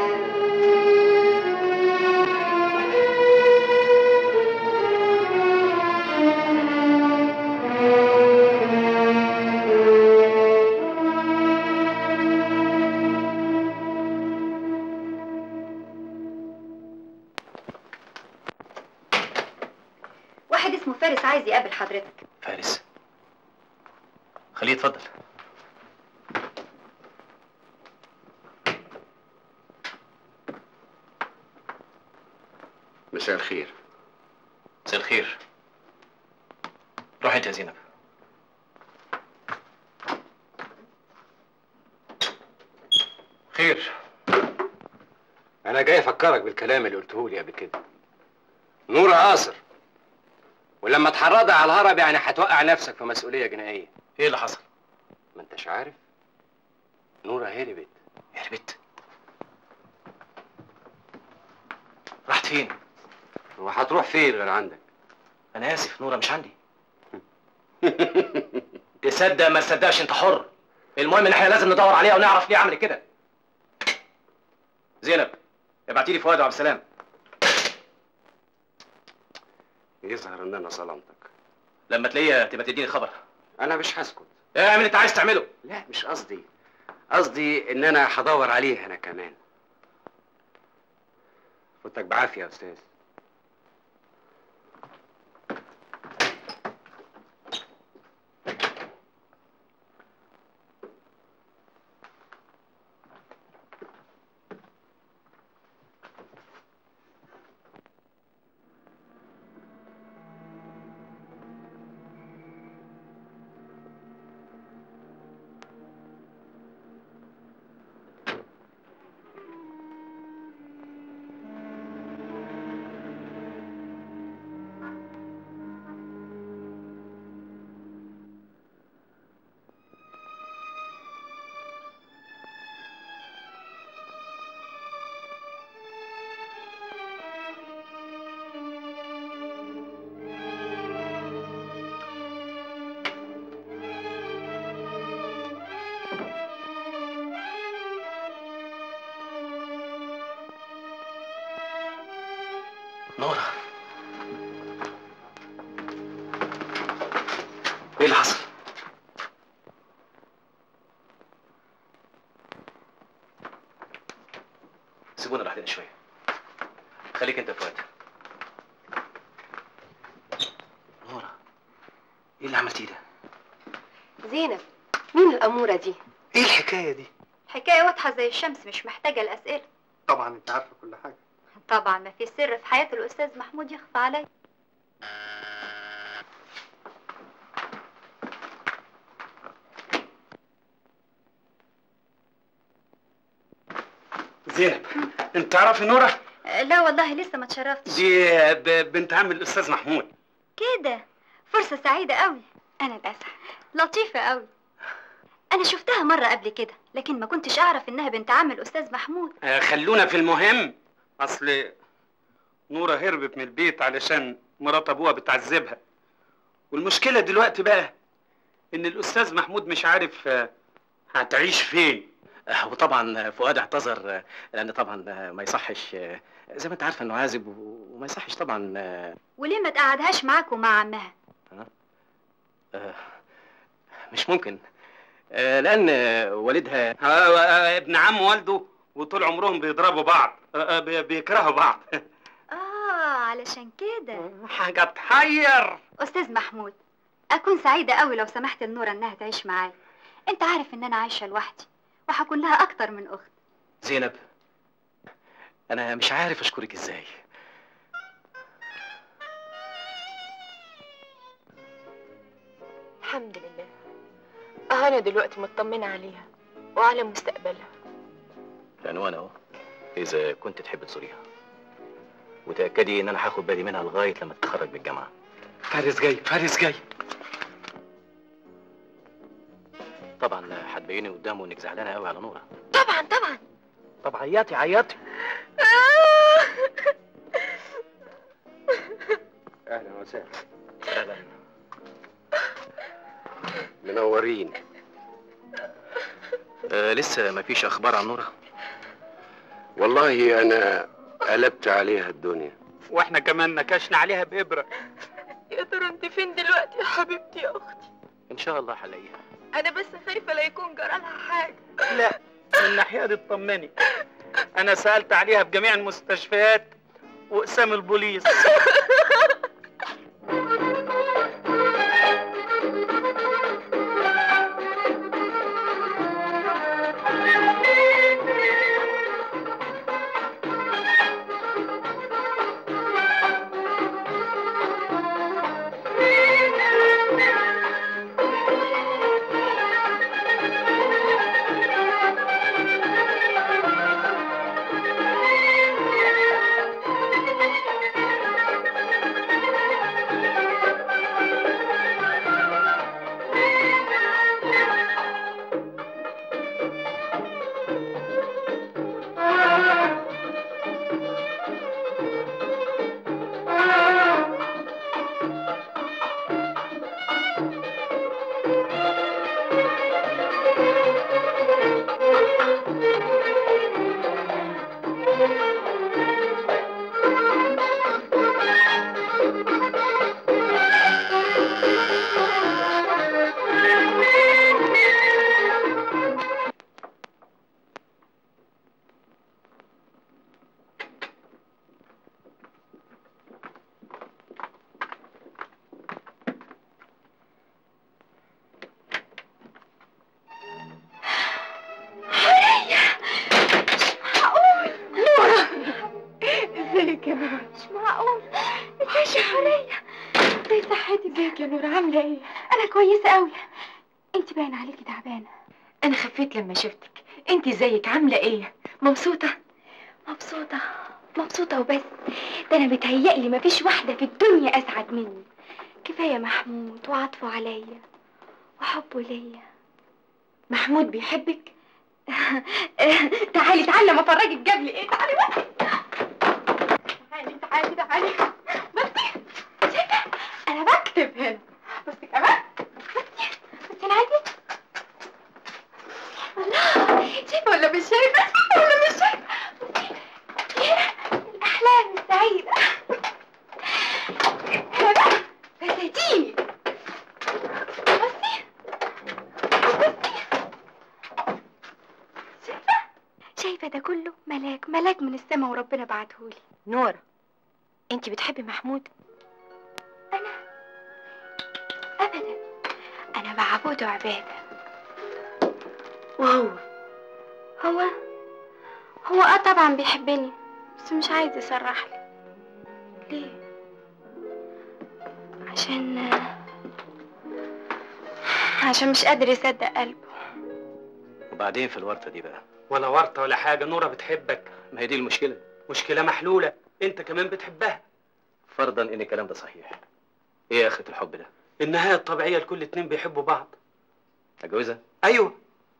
واحد اسمه فارس عايز يقابل حضرتك فارس خليه يتفضل مساء الخير مساء الخير روح انت يا زينب خير انا جاي افكرك بالكلام اللي قلته لي قبل كده نورة قاصر ولما تحرضها على الهرب يعني هتوقع نفسك في مسؤوليه جنائيه ايه اللي حصل ما انتش عارف نورة هربت هربت راحت فين وهتروح فين غير عندك انا اسف نوره مش عندي تصدق ما تصدقش انت حر المهم ان احنا لازم ندور عليها ونعرف ليه عملت كده زينب ابعتي لي فؤاد وعبد السلام يظهر ان انا ظلمتك لما تلاقيها تبقى تديني خبر انا مش هسكت اعمل اللي انت عايز تعمله لا مش قصدي قصدي ان انا هدور عليه انا كمان فوتك بعافيه يا استاذ نورة ايه اللي حصل؟ سيبونا لوحدنا شوية خليك انت يا فؤاد نورة ايه اللي عملتيه ده؟ زينب مين الأمورة دي؟ ايه الحكايه دي حكاية واضحة زي الشمس مش محتاجة الأسئلة طبعا انت عارفه كل حاجه طبعا ما في سر في حياة الأستاذ محمود يخفى عليا زينب انت تعرفي نوره أه، لا والله لسه ما اتشرفتش دي ب- بنت عم الاستاذ محمود كده فرصة سعيدة قوي أنا الأسعد لطيفة قوي أنا شفتها مرة قبل كده لكن ما كنتش أعرف إنها بنت عم الأستاذ محمود آه، خلونا في المهم اصل نوره هربت من البيت علشان مرات ابوها بتعذبها والمشكله دلوقتي بقى ان الاستاذ محمود مش عارف آه، هتعيش فين آه، وطبعا فؤاد اعتذر آه، لان طبعا آه، ما يصحش آه، زي ما انت عارفه انه عازب و- وما يصحش طبعا آه، وليه ما تقعدهاش معاك ومع عمها آه، مش ممكن آه، لان آه، والدها آه، آه، ابن عم والده وطول عمرهم بيضربوا بعض آه، آه، بي- بيكرهوا بعض آه علشان كده حاجه تحير أستاذ محمود أكون سعيدة قوي لو سمحت لنورة إنها تعيش معايا أنت عارف إن أنا عايشة لوحدي وهكون لها أكتر من أخت زينب انا مش عارف اشكرك ازاي الحمد لله اه أنا دلوقتي مطمنة عليها وعلى مستقبلها عنوان اهو اذا كنت تحب تزوريها وتاكدي ان انا هاخد بالي منها لغايه لما تتخرج من الجامعه فارس جاي فارس جاي طبعا هتبيني قدامه انك زعلانه قوي على نوره طبعا طبعا طب عيطي عيطي اهلا وسهلا اهلا منورين آه لسه ما فيش اخبار عن نوره والله انا قلبت عليها الدنيا واحنا كمان نكشنا عليها بإبرة يا ترى انت فين دلوقتي يا حبيبتي يا اختي ان شاء الله هلاقيها انا بس خايفه لا يكون جرالها حاجه لا من الناحية دي اطمني انا سألت عليها في جميع المستشفيات واقسام البوليس ازيك يا نور مش معقول ازيك يا حورية ازاي صحتي ازيك يا نور عاملة ايه انا كويسة قوي انت باين عليكي تعبانة انا خفيت لما شفتك انت زيك عامله ايه مبسوطه مبسوطة مبسوطة وبس ده انا متهيألي مفيش واحدة في الدنيا اسعد مني كفاية محمود وعطفه عليا وحبه ليا محمود بيحبك تعالي تعالي لما افرجك جاب لي ايه تعالي بقى تعالي تعالي تعالي بصي شايفه انا بكتب هنا بصي كمان بصي بصي انا عايزه الله شايفه ولا مش شايفه شايفه ولا مش شايفه بصي هنا الاحلام السعيده هنا بقى فساتيني بصي بصي شايفه شايفه ده كله ملاك ملاك من السما وربنا بعتهولي نورة انت بتحبي محمود ابدا انا بعبده عباده وهو هو هو اه طبعا بيحبني بس مش عايز يصرح لي ليه عشان عشان مش قادر يصدق قلبه وبعدين في الورطه دي بقى ولا ورطه ولا حاجه نوره بتحبك ما هي دي المشكله مشكله محلوله انت كمان بتحبها فرضا ان الكلام ده صحيح ايه اخره الحب ده النهايه الطبيعيه لكل اتنين بيحبوا بعض اتجوزها ايوه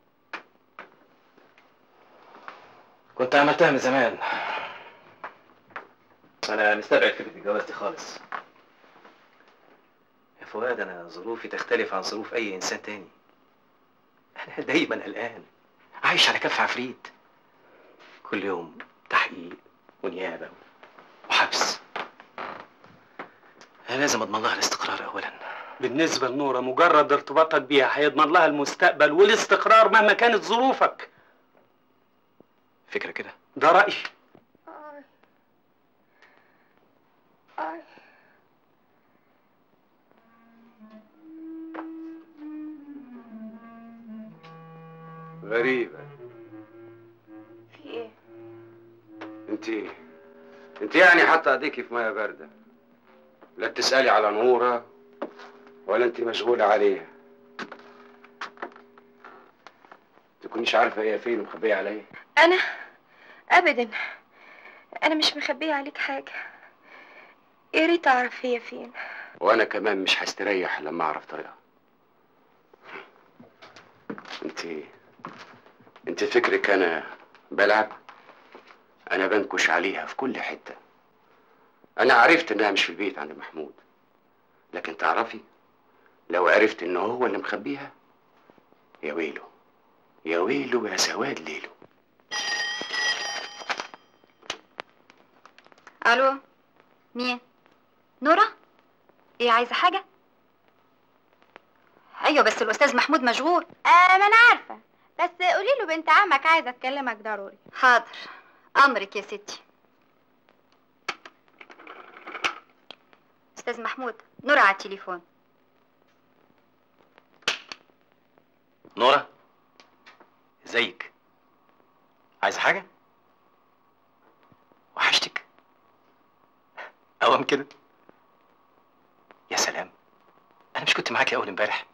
كنت عملتها من زمان انا مستبعد فكره الجواز دي خالص يا فؤاد انا ظروفي تختلف عن ظروف اي انسان تاني انا دايما قلقان عايش على كف عفريت كل يوم تحقيق ونيابه وحبس انا لازم اضمن لها الاستقرار اولا بالنسبه لنوره مجرد ارتباطك بيها هيضمن لها المستقبل والاستقرار مهما كانت ظروفك فكره كده ده رايي غريبة في ايه انت انت يعني حاطه ايديكي في ميه بارده لا بتسالي على نوره ولا انت مشغوله عليها تكونيش عارفه هي فين ومخبيه عليا انا ابدا انا مش مخبيه عليك حاجه يا ريت اعرف هي فين وانا كمان مش هستريح لما اعرف طريقها انت انت فكرك انا بلعب انا بنكش عليها في كل حته انا عرفت انها مش في البيت عند محمود لكن تعرفي لو عرفت انه هو اللي مخبيها يا ويله يا ويله يا سواد ليله الو مين نورة ايه عايزه حاجه ايوه بس الاستاذ محمود مشغول آه ما انا عارفه بس قولي له بنت عمك عايزه اكلمك ضروري حاضر امرك يا ستي استاذ محمود نورة على التليفون نورة ازيك عايزة حاجة وحشتك اوام كده يا سلام انا مش كنت معاكي اول امبارح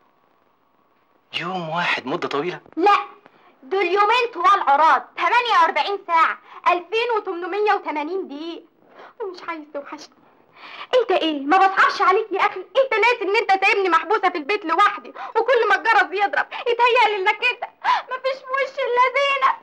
يوم واحد مدة طويلة لا دول يومين طوال عراض 48 ساعة 2880 دقيقة ومش عايز توحشني انت ايه ما بصعبش عليك يا اخي انت ناسي ان انت سايبني محبوسة في البيت لوحدي وكل ما الجرس يضرب يتهيألي انك انت مفيش في وش الا زينة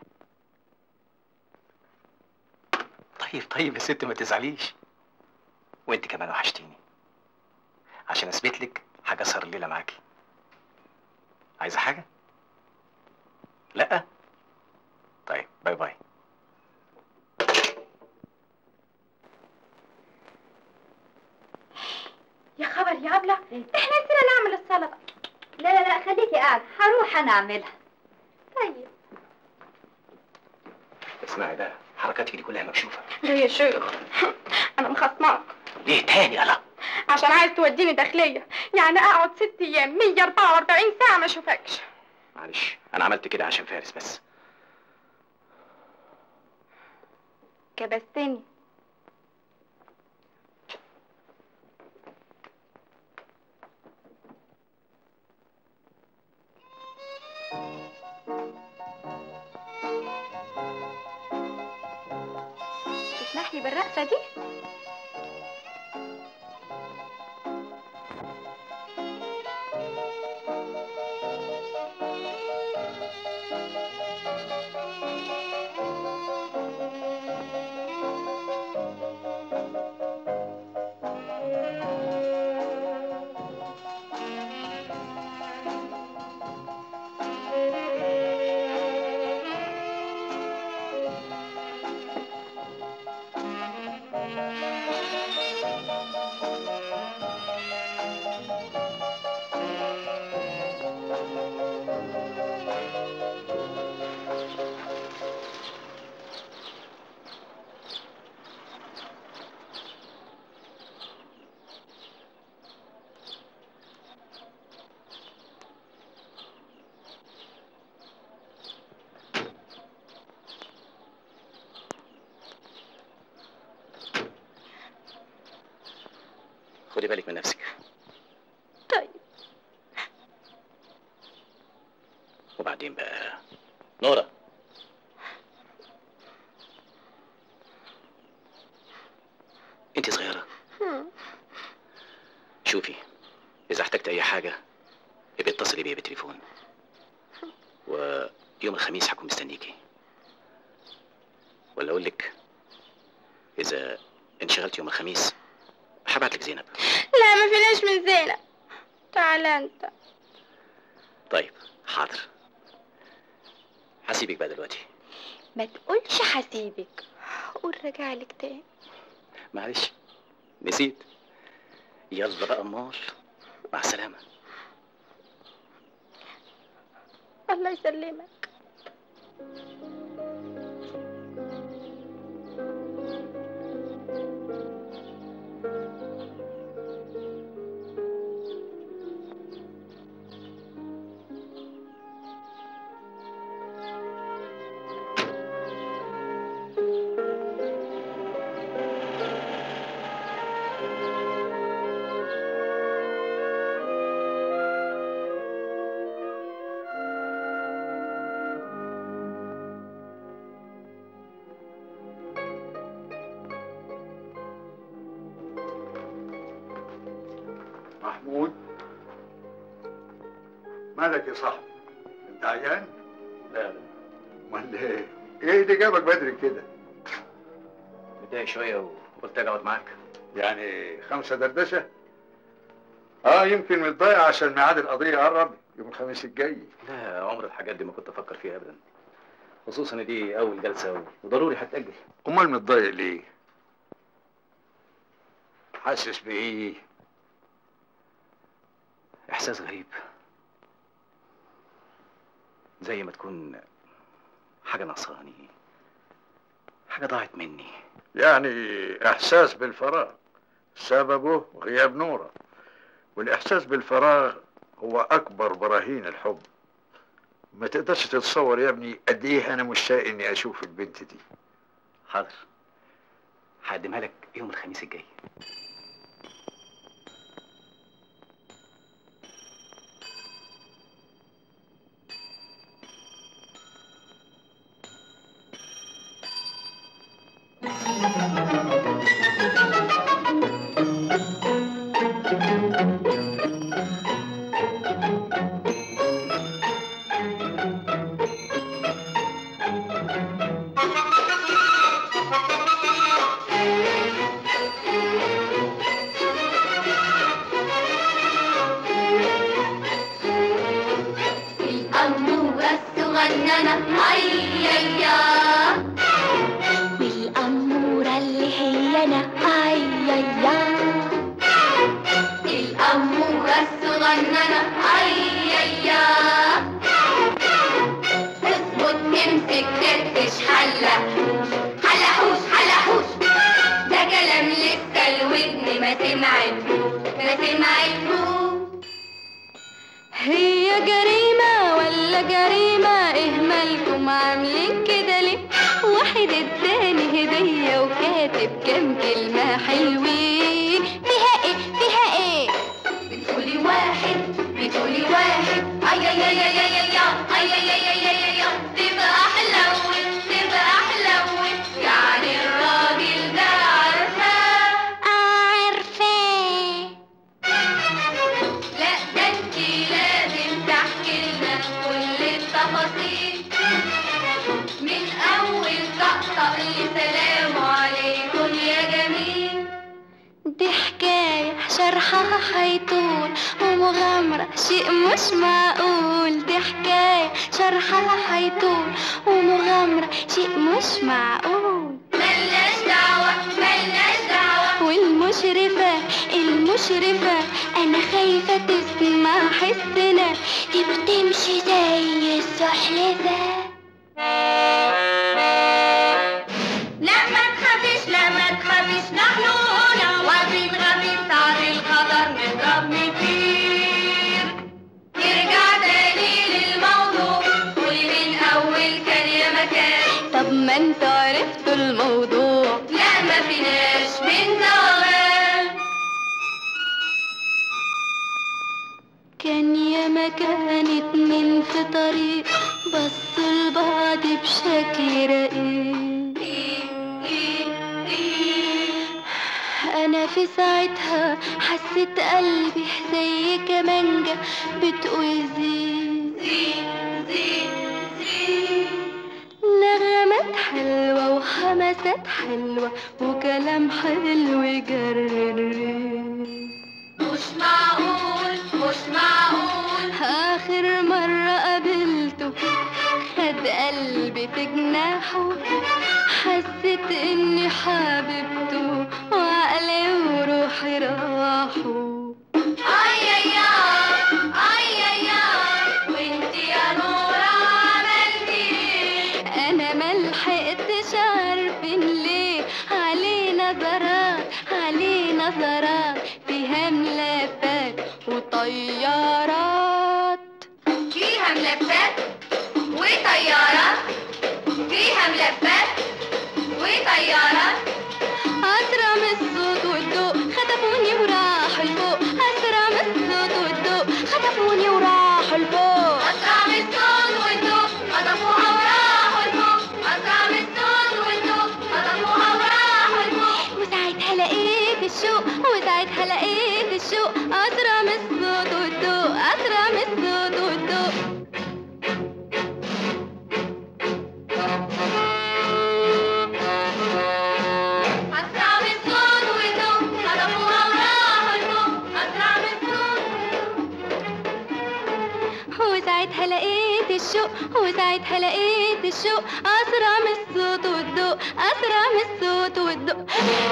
طيب طيب يا ست ما تزعليش وانت كمان وحشتيني عشان اثبت لك حاجة اسهر الليلة معاكي عايزة حاجة؟ لا؟ طيب باي باي يا خبر يا أبلة احنا نسينا نعمل السلطة لا لا لا خليكي قاعدة هروح انا اعملها طيب اسمعي بقى حركاتك دي كلها مكشوفة ليه يا شيخ انا مخصماك ليه تاني يلا عشان عايز توديني داخلية يعني اقعد ست ايام 144 ساعة ما اشوفكش معلش انا عملت كده عشان فارس بس كبستني تسمح لي بالرقصة دي؟ خدي بالك من نفسك طيب وبعدين بقى نورة انت صغيرة شوفي اذا احتجت اي حاجة ابقي اتصلي بيا بالتليفون ويوم الخميس هكون مستنيكي ولا اقول لك اذا انشغلت يوم الخميس هبعت لك زينب لا ما فيناش من زينب تعال انت طيب حاضر هسيبك بقى دلوقتي ما تقولش حسيبك قول راجع لك تاني معلش نسيت يلا بقى امال مع السلامة الله يسلمك محمود مالك يا صاحبي انت عيان لا لا امال ايه ايه اللي جابك بدري كده متضايق شوية وقلت اجي اقعد معاك يعني خمسة دردشة اه يمكن متضايق عشان ميعاد القضية قرب يوم الخميس الجاي لا عمر الحاجات دي ما كنت افكر فيها ابدا خصوصا ان دي اول جلسة وضروري هتأجل امال متضايق ليه حاسس بايه احساس غريب زي ما تكون حاجة ناقصاني حاجة ضاعت مني يعني احساس بالفراغ سببه غياب نوره والاحساس بالفراغ هو اكبر براهين الحب ما تقدرش تتصور يا ابني قد ايه انا مشتاق اني اشوف البنت دي حاضر هقدمها لك يوم الخميس الجاي الأمورة الصغننة عيايا والأمورة اللي هي أنا عيايا الأمورة الصغننة عيايا اظبط امسك تفتش حلحوش حلحوش حلحوش ده كلام لسه الودن ما سمعتهوش ما سمعتهوش هي جريمة ولا جريمة ايه مالكم عاملين كده ليه واحد اداني هدية وكاتب كام كلمة حلوين فيها ايه فيها ايه بتقولي واحد بتقولي واحد اي اي اي اي اي اي اي اي اي اي اي اي تبقى حلوت تبقى حلوت يعني الراجل ده عارفاه عارفاه لا ده انتي لازم تحكي لنا كل التفاصيل من اول طقطق لسلام عليكم يا جميل دي حكاية شرحها حيطول ومغامرة شيء مش معقول دي حكاية شرحها حيطول ومغامرة شيء مش معقول ملناش دعوة ملناش دعوة والمشرفة المشرفة أنا خايفة تسمع حسنا دي بتمشي زي السحلفة لا ما تخافيش لا ما تخافيش نحن هنا واقفين غبي ساعة القدر نضرب نطير نرجع تاني للموضوع قولي من أول كان يا مكان طب ما انتوا عرفتوا الموضوع لا ما فيناش من زوغان وانا في ساعتها حسيت قلبي زي كمانجة بتقول زين زين زين زين نغمات حلوة وحماسات حلوة وكلام حلو يجرر مش معقول مش معقول آخر مرة قابلته خد قلبي في جناحه حسيت إني حبيبته وعقلي وروحي راحوا أي أي أي أي وانتي يا نورة عملتي أنا ملحقتش عارفين ليه عليه نظرات عليه نظرات فيها ملفات وطيارات فيها ملفات وطيارات فيها ملفات وطيارات أسرع من الصوت والضوء خطفوني وراحوا لفوق أسرع من الصوت والضوء خطفوني وراحوا لفوق أسرع من الصوت والضوء خطفوها وراحوا لفوق أسرع من الصوت والضوء خطفوها وراحوا لفوق وساعتها لقيت الشوق وساعتها لقيت الشوق أسرع من الصوت والضوء أسرع من الصوت والضوء أسرع من الصوت والضوء خطفوها وراحوا لفوق أسرع من الصوت وساعتها لقيت الشوق وساعتها لقيت الشوق أسرع من الصوت والضوء أسرع من الصوت والضوء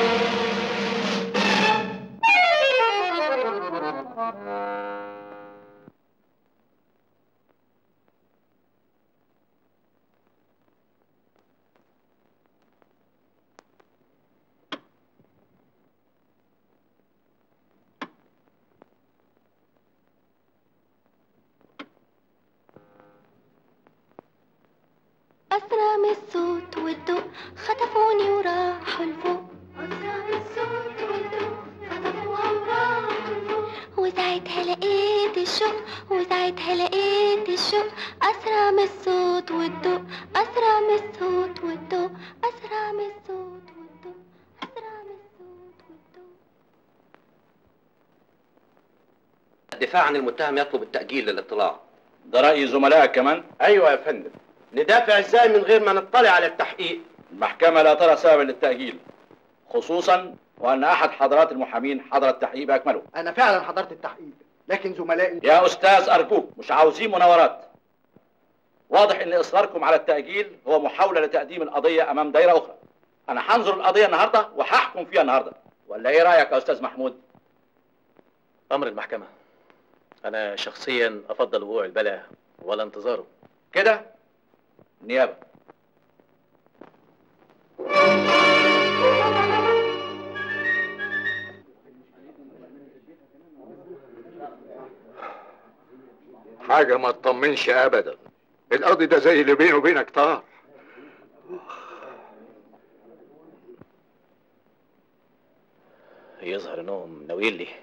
أسرع من الصوت والضوء خطفوني وراحوا لفوق أسرع من الصوت والضوء خطفوها وراحوا لفوق وساعتها لقيت الشوق وساعتها لقيت الشوق أسرع من الصوت والضوء أسرع من الصوت والضوء أسرع من الصوت والضوء أسرع من الصوت والضوء الدفاع عن المتهم يطلب التأجيل للاطلاع ده رأي زملائك كمان؟ ايوه يا فندم ندافع ازاي من غير ما نطلع على التحقيق المحكمة لا ترى سببا للتأجيل خصوصا وأن أحد حضرات المحامين حضر التحقيق بأكمله انا فعلا حضرت التحقيق لكن زملائي يا أستاذ أرجوك مش عاوزين مناورات واضح أن إصراركم على التأجيل هو محاولة لتقديم القضية أمام دائرة أخرى أنا هنظر القضية النهاردة وهحكم فيها النهاردة ولا إيه رأيك يا أستاذ محمود؟ أمر المحكمة أنا شخصيا أفضل وقوع البلاء ولا انتظاره كده نيابة حاجة ما تطمنش أبدا القاضي ده زي اللي بينه وبينك طار يظهر انهم ناويين لي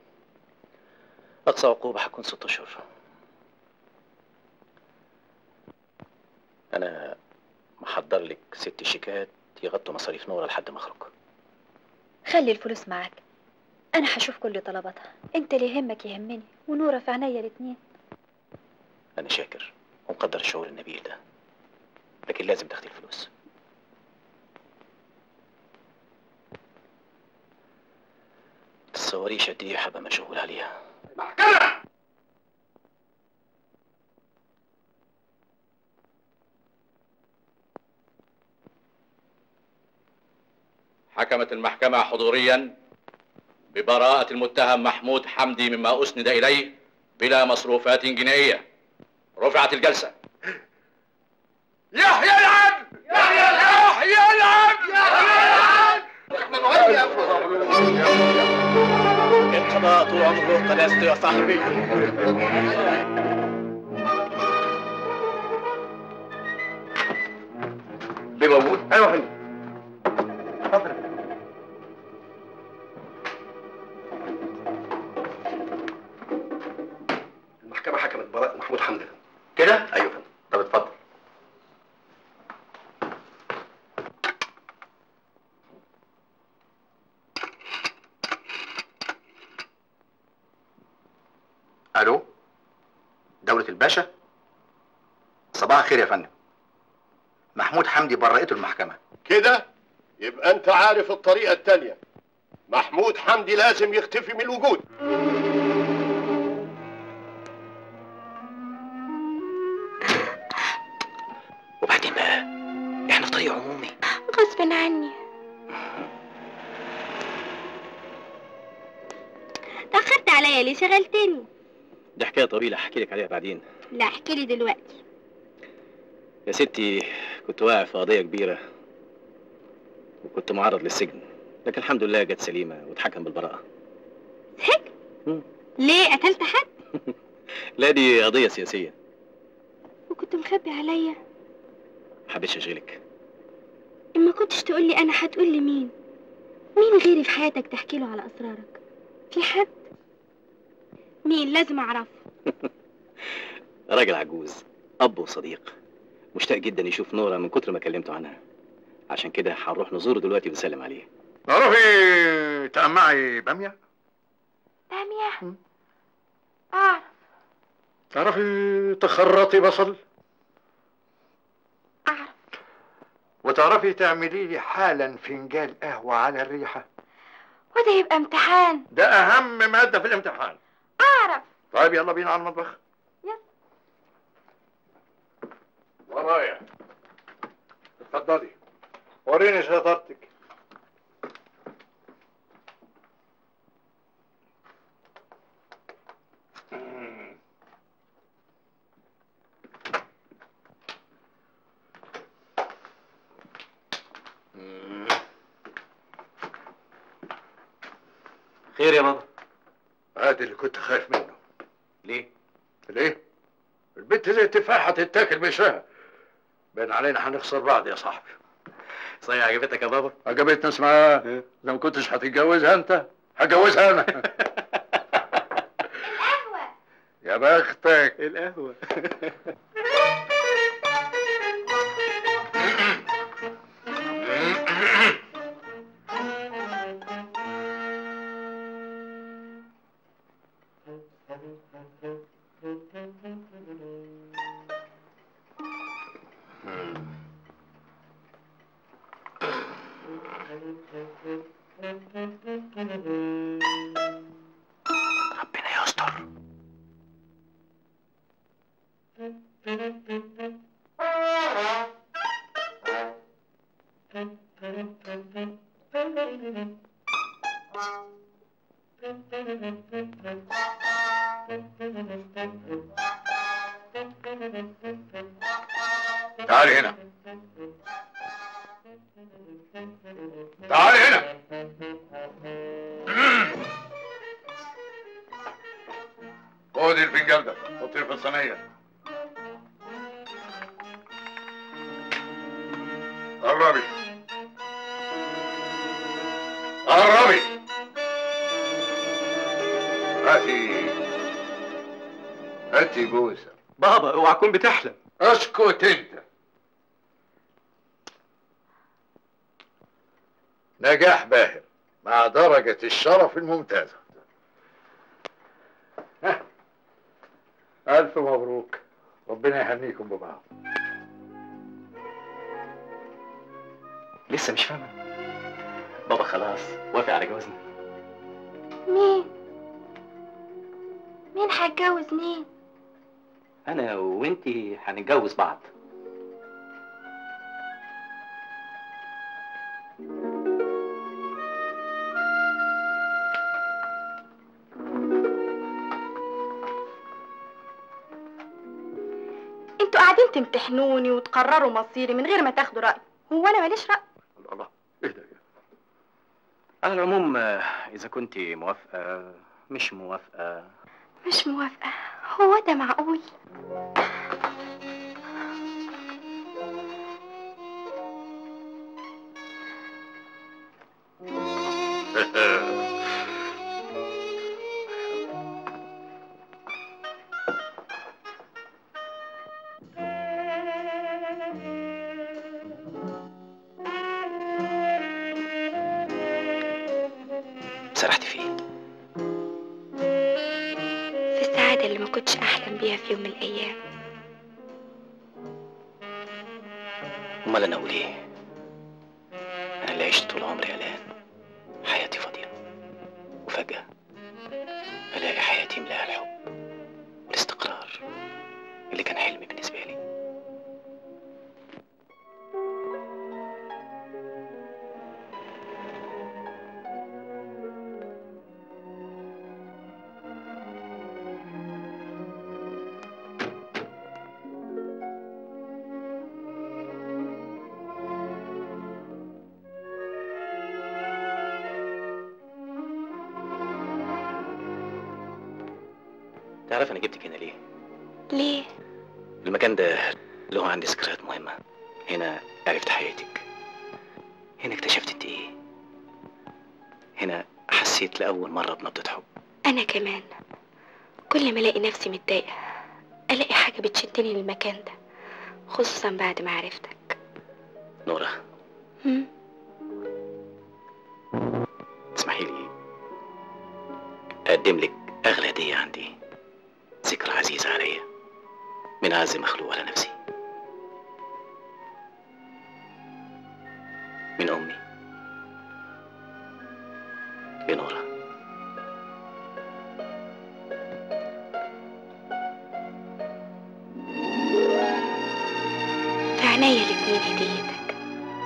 اقصى عقوبة هتكون ست اشهر انا محضر لك ست شيكات يغطوا مصاريف نورة لحد ما اخرج خلي الفلوس معاك انا هشوف كل طلباتها انت اللي يهمك يهمني ونورة في عينيا الاتنين انا شاكر ومقدر الشعور النبيل ده لكن لازم تاخدي الفلوس تصوريش قد ايه هبقى مشغول عليها حكمت المحكمة حضوريا ببراءة المتهم محمود حمدي مما أسند إليه بلا مصروفات جنائية رفعت الجلسة يحيى العبد يحيى العبد يحيى العبد يحيى العبد القضاء طول عمره قداسته يا صاحبي بموجود ايوه يا فندم المحكمة حكمت براءة محمود حمدي كده؟ ايوه يا فندم طب اتفضل الو دولة الباشا صباح الخير يا فندم محمود حمدي برأته المحكمة كده يبقى انت عارف الطريقة التانية محمود حمدي لازم يختفي من الوجود وبعدين بقى احنا في طريق عمومي غصب عني تأخرت عليا ليه شغلتني دي حكايه طويله احكي لك عليها بعدين لا احكي لي دلوقتي يا ستي كنت واقع في قضيه كبيره وكنت معرض للسجن لكن الحمد لله جت سليمه واتحكم بالبراءه ليه قتلت حد لا دي قضيه سياسيه وكنت مخبي عليا ما حبيتش اشغلك اما كنتش تقول لي انا هتقول لي مين مين غيري في حياتك تحكي له على اسرارك في حد مين لازم اعرفه راجل عجوز اب وصديق مشتاق جدا يشوف نورة من كتر ما كلمته عنها عشان كده هنروح نزوره دلوقتي ونسلم عليه تعرفي تقمعي بامية بامية اعرف تعرفي تخرطي بصل اعرف وتعرفي تعملي لي حالا فنجان قهوة على الريحة وده يبقى امتحان ده أهم مادة في الامتحان اعرف طيب يلا بينا على المطبخ يلا. ورايا اتفضلي وريني شطارتك خير يا بابا ادي اللي كنت خايف منه ليه ليه البنت زي التفاحة تتاكل بشها بين علينا هنخسر بعض يا صاحبي صحيح عجبتك يا بابا عجبتني اسمها لو ما كنتش هتتجوزها انت هتجوزها انا يا بختك القهوة ربنا يستر تعالي هنا تعالي هنا خدي الفنجان ده حطيه في الصينية قربي قربي هاتي هاتي جوزة بابا اوعى تكون بتحلم اسكت انت نجاح باهر مع درجة الشرف الممتازة ها. ألف مبروك ربنا يهنيكم ببعض لسه مش فاهمه بابا خلاص وافق على جوازنا مين مين هيتجوز مين انا وانتي هنتجوز بعض انتوا قاعدين تمتحنوني وتقرروا مصيري من غير ما تاخدوا رأي هو انا ماليش رأي الله اهدى على العموم آه، اذا كنت موافقه مش موافقه مش موافقة هو ده معقول سرحت فيه في السعادة السعادة اللي ما كنتش أحلم بيها في يوم من الأيام امال انا اقول ايه انا اللي عشت طول عمري قلقان حياتي فاضيه وفجاه الاقي حياتي ملاها الحب والاستقرار اللي كان حلمي بالنسبه لي تعرف انا جبتك هنا ليه ليه؟ المكان ده له عندي ذكريات مهمه هنا عرفت حياتك هنا اكتشفت انت ايه هنا حسيت لاول مره بنبضه حب أنا كمان كل ما ألاقي نفسي متضايقة ألاقي حاجة بتشدني للمكان ده خصوصا بعد ما عرفتك نورة هم؟ تسمحي لي اقدم لك اغلى هديه عندي ذكرى عزيزه عليا من اعز مخلوق على نفسي من امي لنورة في عينيا الاتنين هديتك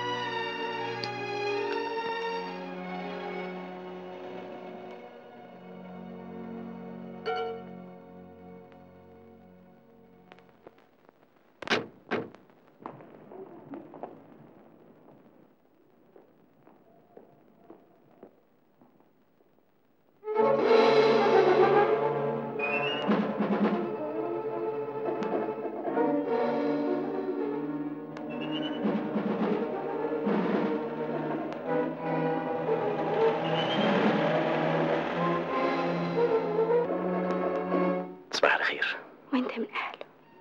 تصبح على خير وانت من أهله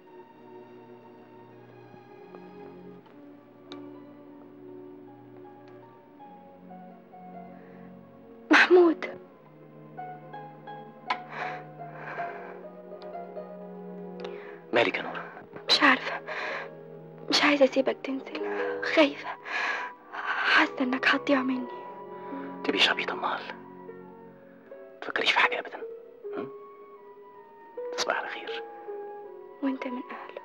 محمود مالك يا نورة مش عارفة مش عايزة أسيبك تنزل خايفة حاسة إنك هتضيع مني تبيش عبيط امال تفكريش في حاجه ابدا هم؟ تصبح على خير وانت من أهله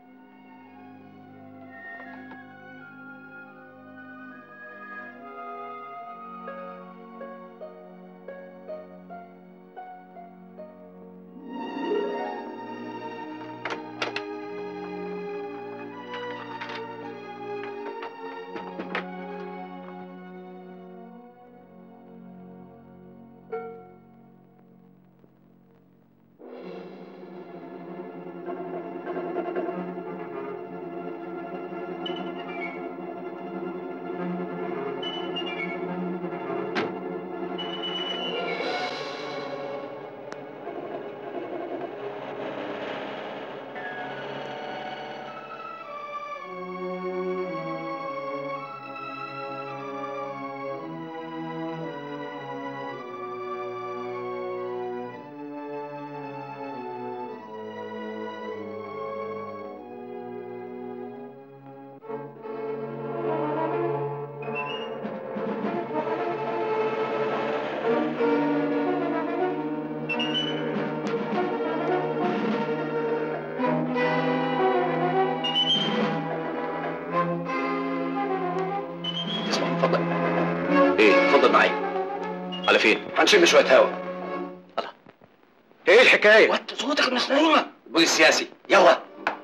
اسمع اتفضل ايه اتفضل معايا على فين هنشم شويه هوا الله ايه الحكايه وطي صوتك مش نايمه البوليس السياسي يلا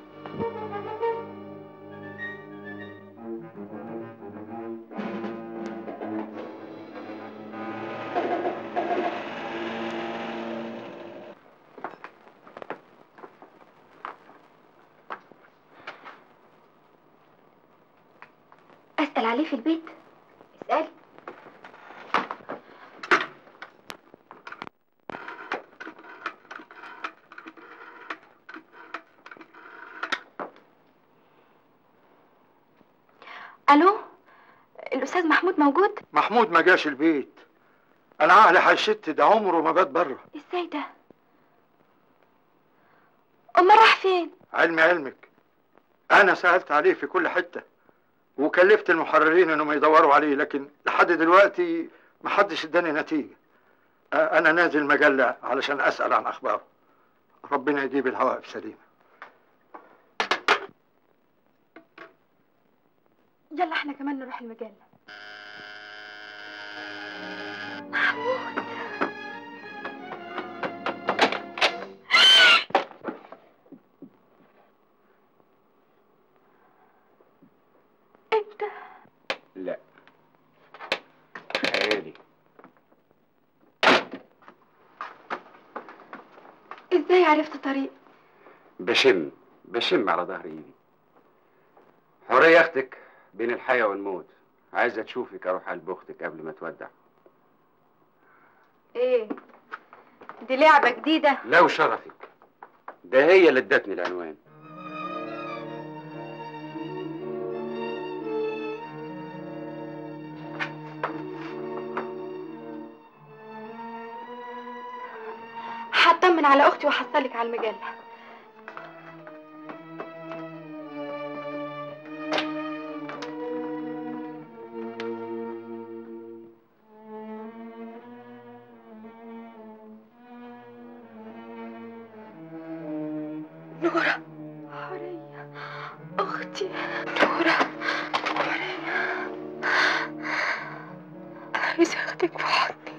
أسأل عليه في البيت اسألي ألو الأستاذ محمود موجود؟ محمود ما جاش البيت انا عقلي حشت ده عمره ما بات بره ازاي ده؟ أمال راح فين؟ علمي علمك انا سالت عليه في كل حته وكلفت المحررين انهم يدوروا عليه لكن لحد دلوقتي ما حدش اداني نتيجه آه، انا نازل مجله علشان اسال عن اخباره ربنا يجيب الهواء سليمه يلا احنا كمان نروح المجلة محمود انت لا خيالي ازاي عرفت طريق بشم بشم على ظهر ايدي حورية اختك بين الحياة والموت عايزة تشوفك اروح على بختك قبل ما تودع ايه دي لعبة جديدة لو شرفك ده هي اللي ادتني العنوان هطمن على اختي وهحصلك على المجلة نورة حورية أختي نورة حورية عايزة أخدك في حضني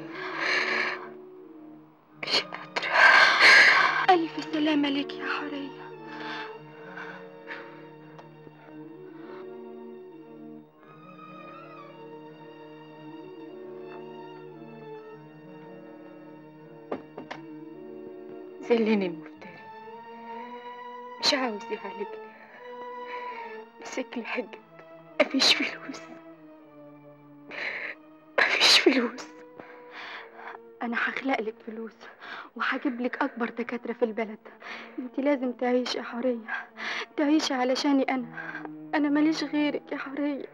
مش قادرة ألف سلامة لك يا حورية زلني المفتري مش عاوز يعالجني مسك لي حجة مفيش فلوس مفيش فلوس انا هخلق لك فلوس وهجيب لك اكبر دكاتره في البلد انت لازم تعيشي يا حوريه تعيشي علشاني انا انا ماليش غيرك يا حوريه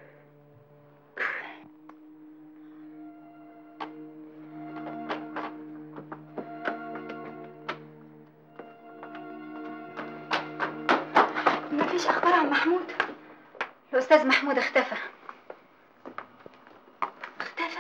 مفيش اخبار عن محمود الاستاذ محمود اختفى اختفى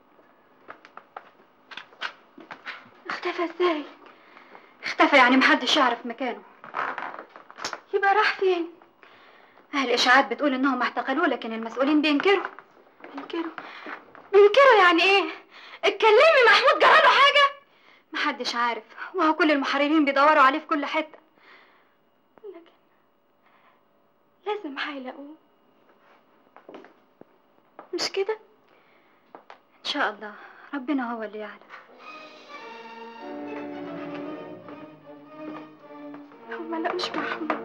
اختفى ازاي اختفى يعني محدش يعرف مكانه يبقى راح فين الاشاعات بتقول انهم اعتقلوه لكن المسؤولين بينكروا بينكروا بينكروا يعني ايه اتكلمي محمود جراله حاجه محدش عارف وهو كل المحررين بيدوروا عليه في كل حته لازم هيلاقوه مش كده ان شاء الله ربنا هو اللي يعلم لو ما لقوش محمود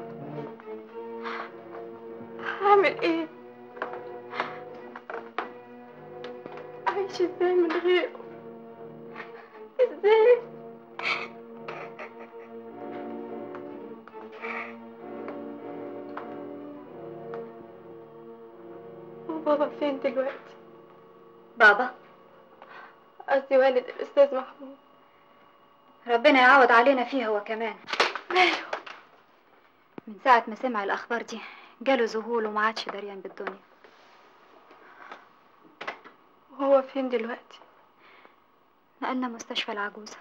هعمل ايه عايش ازاي من غيره ازاي وبابا فين دلوقتي بابا قصدي والد الاستاذ محمود ربنا يعوض علينا فيه هو كمان ماله من ساعة ما سمع الأخبار دي جاله ذهول وما عادش دريان بالدنيا وهو فين دلوقتي نقلنا مستشفى العجوزة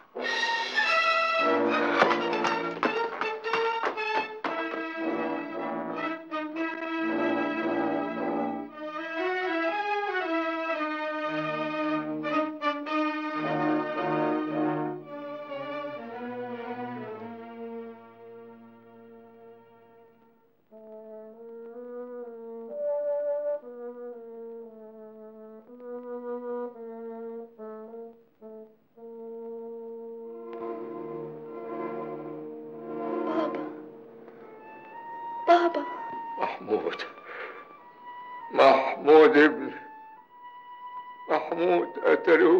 بابا محمود محمود ابني محمود قتلوه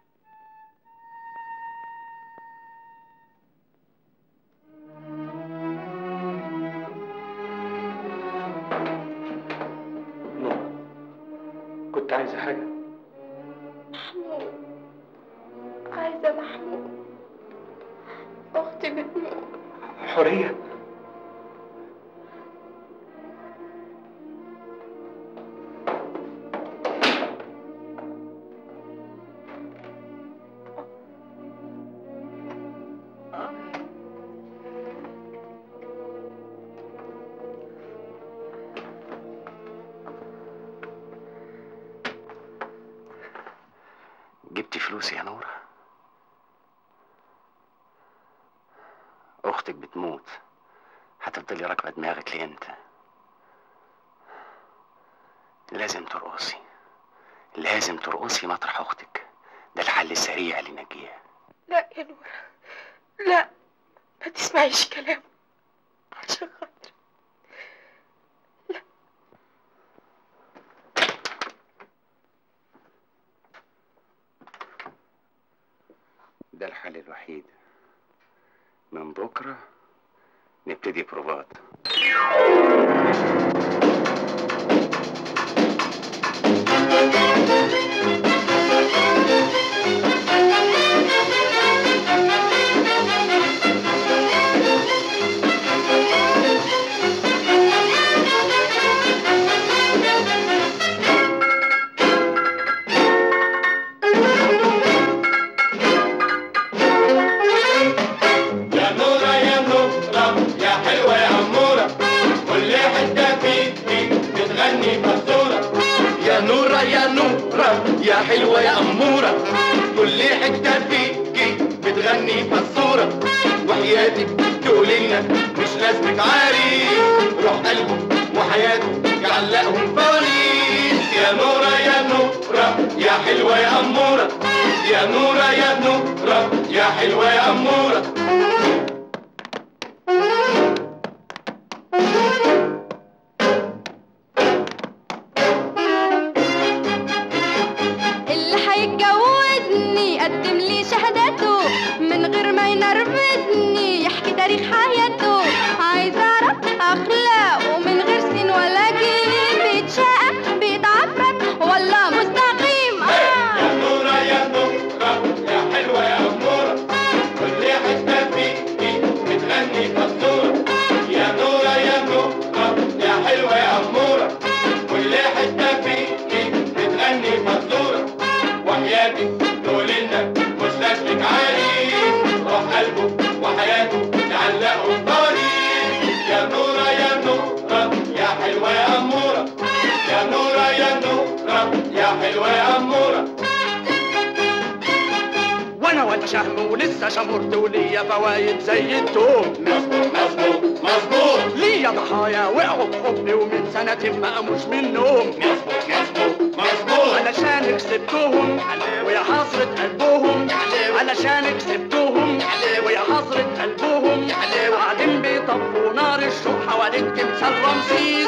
كنت عايزة حاجة محمود عايزة محمود أختي بتموت حورية فلوسي يا نورة أختك بتموت هتفضلي راكبة دماغك لإمتى لازم ترقصي لازم ترقصي مطرح أختك ده الحل السريع اللي ينجيها لا يا نورة لا ما تسمعيش كلامه عشان خاطر ده الحل الوحيد من بكرة نبتدي بروفات يا نورة يا نورة يا حلوة يا أمورة كل حتة فيكي بتغني مزورة يا نورة يا نورة يا حلوة يا أمورة كل حتة فيكي بتغني مزورة وحياتك تقولنا مش لازمك عريس روح قلبه وحياته يعلقهم فوانيس يا نورة يا نورة يا حلوة يا أمورة يا نورة يا نورة يا حلوة يا أمورة اللي هيتجوزني يقدم لي شهادته من غير ما ينرفزني يحكي تاريخ حياته عايز اعرف اخلاقه من غير سين ولا جيم بيتشقى بيتعفرت ولا مستقيم يا نورة يا نورة يا حلوة يا أمورة كل حتة فيكي بتغني فزورة يا نورة يا نورة يا حلوة يا أمورة كل حتة فيكي بتغني فزورة وحياتك تقولنا مش لازمك عريس روح قلبه وحياته يعلقوا الطريق يا نورة يا نورة يا حلوة يا أمورة يا نورة يا نورة يا حلوة يا أمورة وانا واد شهم ولسه شمرت وليا فوايد زي التوم مظبوط مظبوط مظبوط ليا ضحايا وقعوا بحبي ومن سنتين ما قاموش من النوم مظبوط مظبوط مظبوط علشان كسبتهم ويا حسرة قلبهم علشان كسبتهم ويا حسرة قلبهم قاعدين بيطفوا نار الشوق حوالين تمثال رمسيس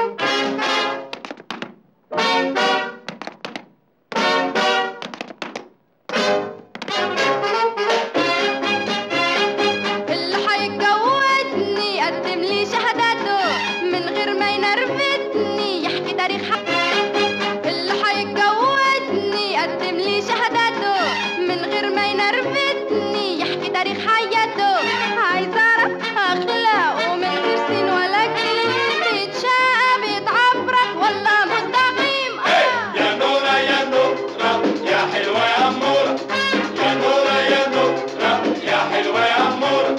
اللي هيتجوزني يقدم لي شهادته من غير ما ينرفزني يحكي تاريخ حياته اللي هيتجوزني يقدم لي شهادته من غير ما ينرفزني يحكي تاريخ حياته عايز اعرف اخلاقه من غير سين ولا جيم بيتشقى بيتعفرت ولا مستقيم يا نورة يا نورة يا حلوة يا أمورة يا نورة يا نورة يا حلوة يا أمورة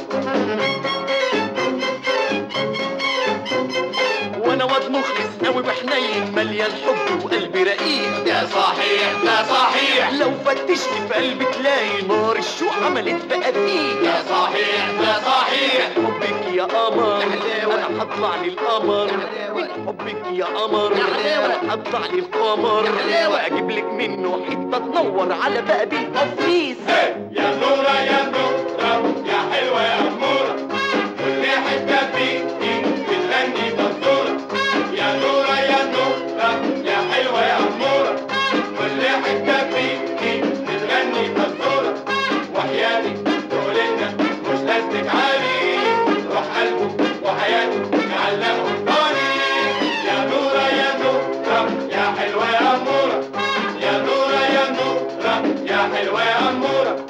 وانا واد مخلص قوي وحنين مليان حب وقلبي رقيق ده صحيح ده صحيح لو فتشت في قلبي تلاقي نار الشوق عملت بقديق ده صحيح ده صحيح حبك يا قمر انا هطلع للقمر من حبك يا قمر انا هطلع للقمر واجيب لك منه حته تنور على باب القفيس يا نورة يا نورة يا حلوة يا أمورة كل حتة فيكي بتغني مزورة يا نورة يا نورة يا حلوة يا أمورة كل حتة فيكي بتغني مزورة وحياتك تقولنا مش لازمك عريس روح قلبه وحياته يعلقوا الطريق يا نورة يا نورة يا حلوة يا أمورة يا نورة يا نورة يا حلوة يا أمورة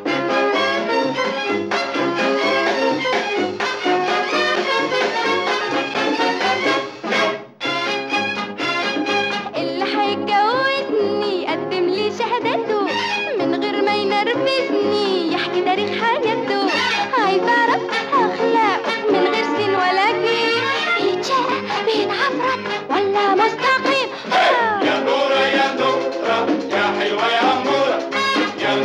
اللي هيتجوزني يقدم لي شهادته من غير ما ينرفزني يحكي تاريخ حياته عايز اعرف اخلاقه من غير سين ولا جيم بيتشقى بيتعفرت ولا مستقيم يا نورة يا نورة يا حلوة يا أمورة يا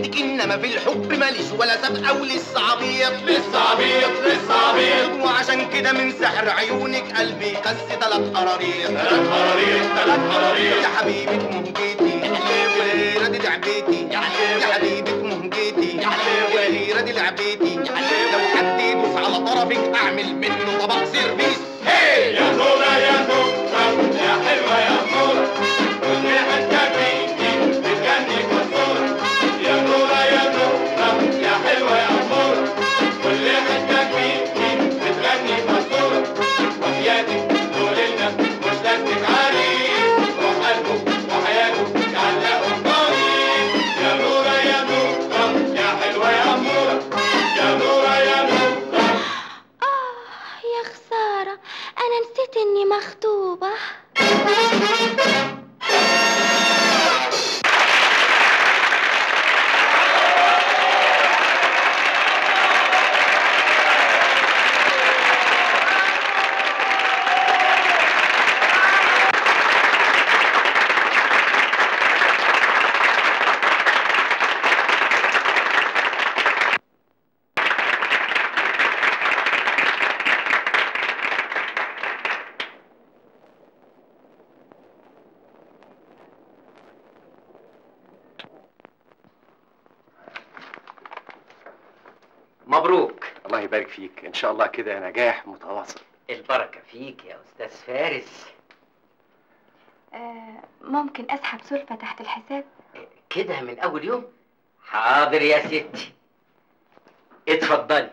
ايدك انما في الحب ماليش ولا سابقه ولسه عبيط لسه عبيط لسه عبيط وعشان كده من سحر عيونك قلبي قس تلات قراريط تلات قراريط تلات قراريط يا حبيبة مهجتي والغيرة دي لعبتي يا حبيبة مهجتي والغيرة دي لعبتي لو حد يدوس على طرفك اعمل منه طبق سيرفيس يا نورة يا نورة يا حلوة يا نورة كل حتة فيكي بتغني كسورة يا نورة يا نورة يا حلوة يا نورة كل حتة فيكي بتغني كسورة وحياتك دول لنا مش لازمك عريس روح قلبه وحياته يعلقوا الطريق يا نورة يا نورة يا حلوة يا نورة يا نورة يا نورة يا خسارة أنا نسيت إني مخطوبة مبروك الله يبارك فيك ان شاء الله كده نجاح متواصل البركة فيك يا أستاذ فارس آه ممكن أسحب سلفة تحت الحساب كده من أول يوم حاضر يا ستي اتفضلي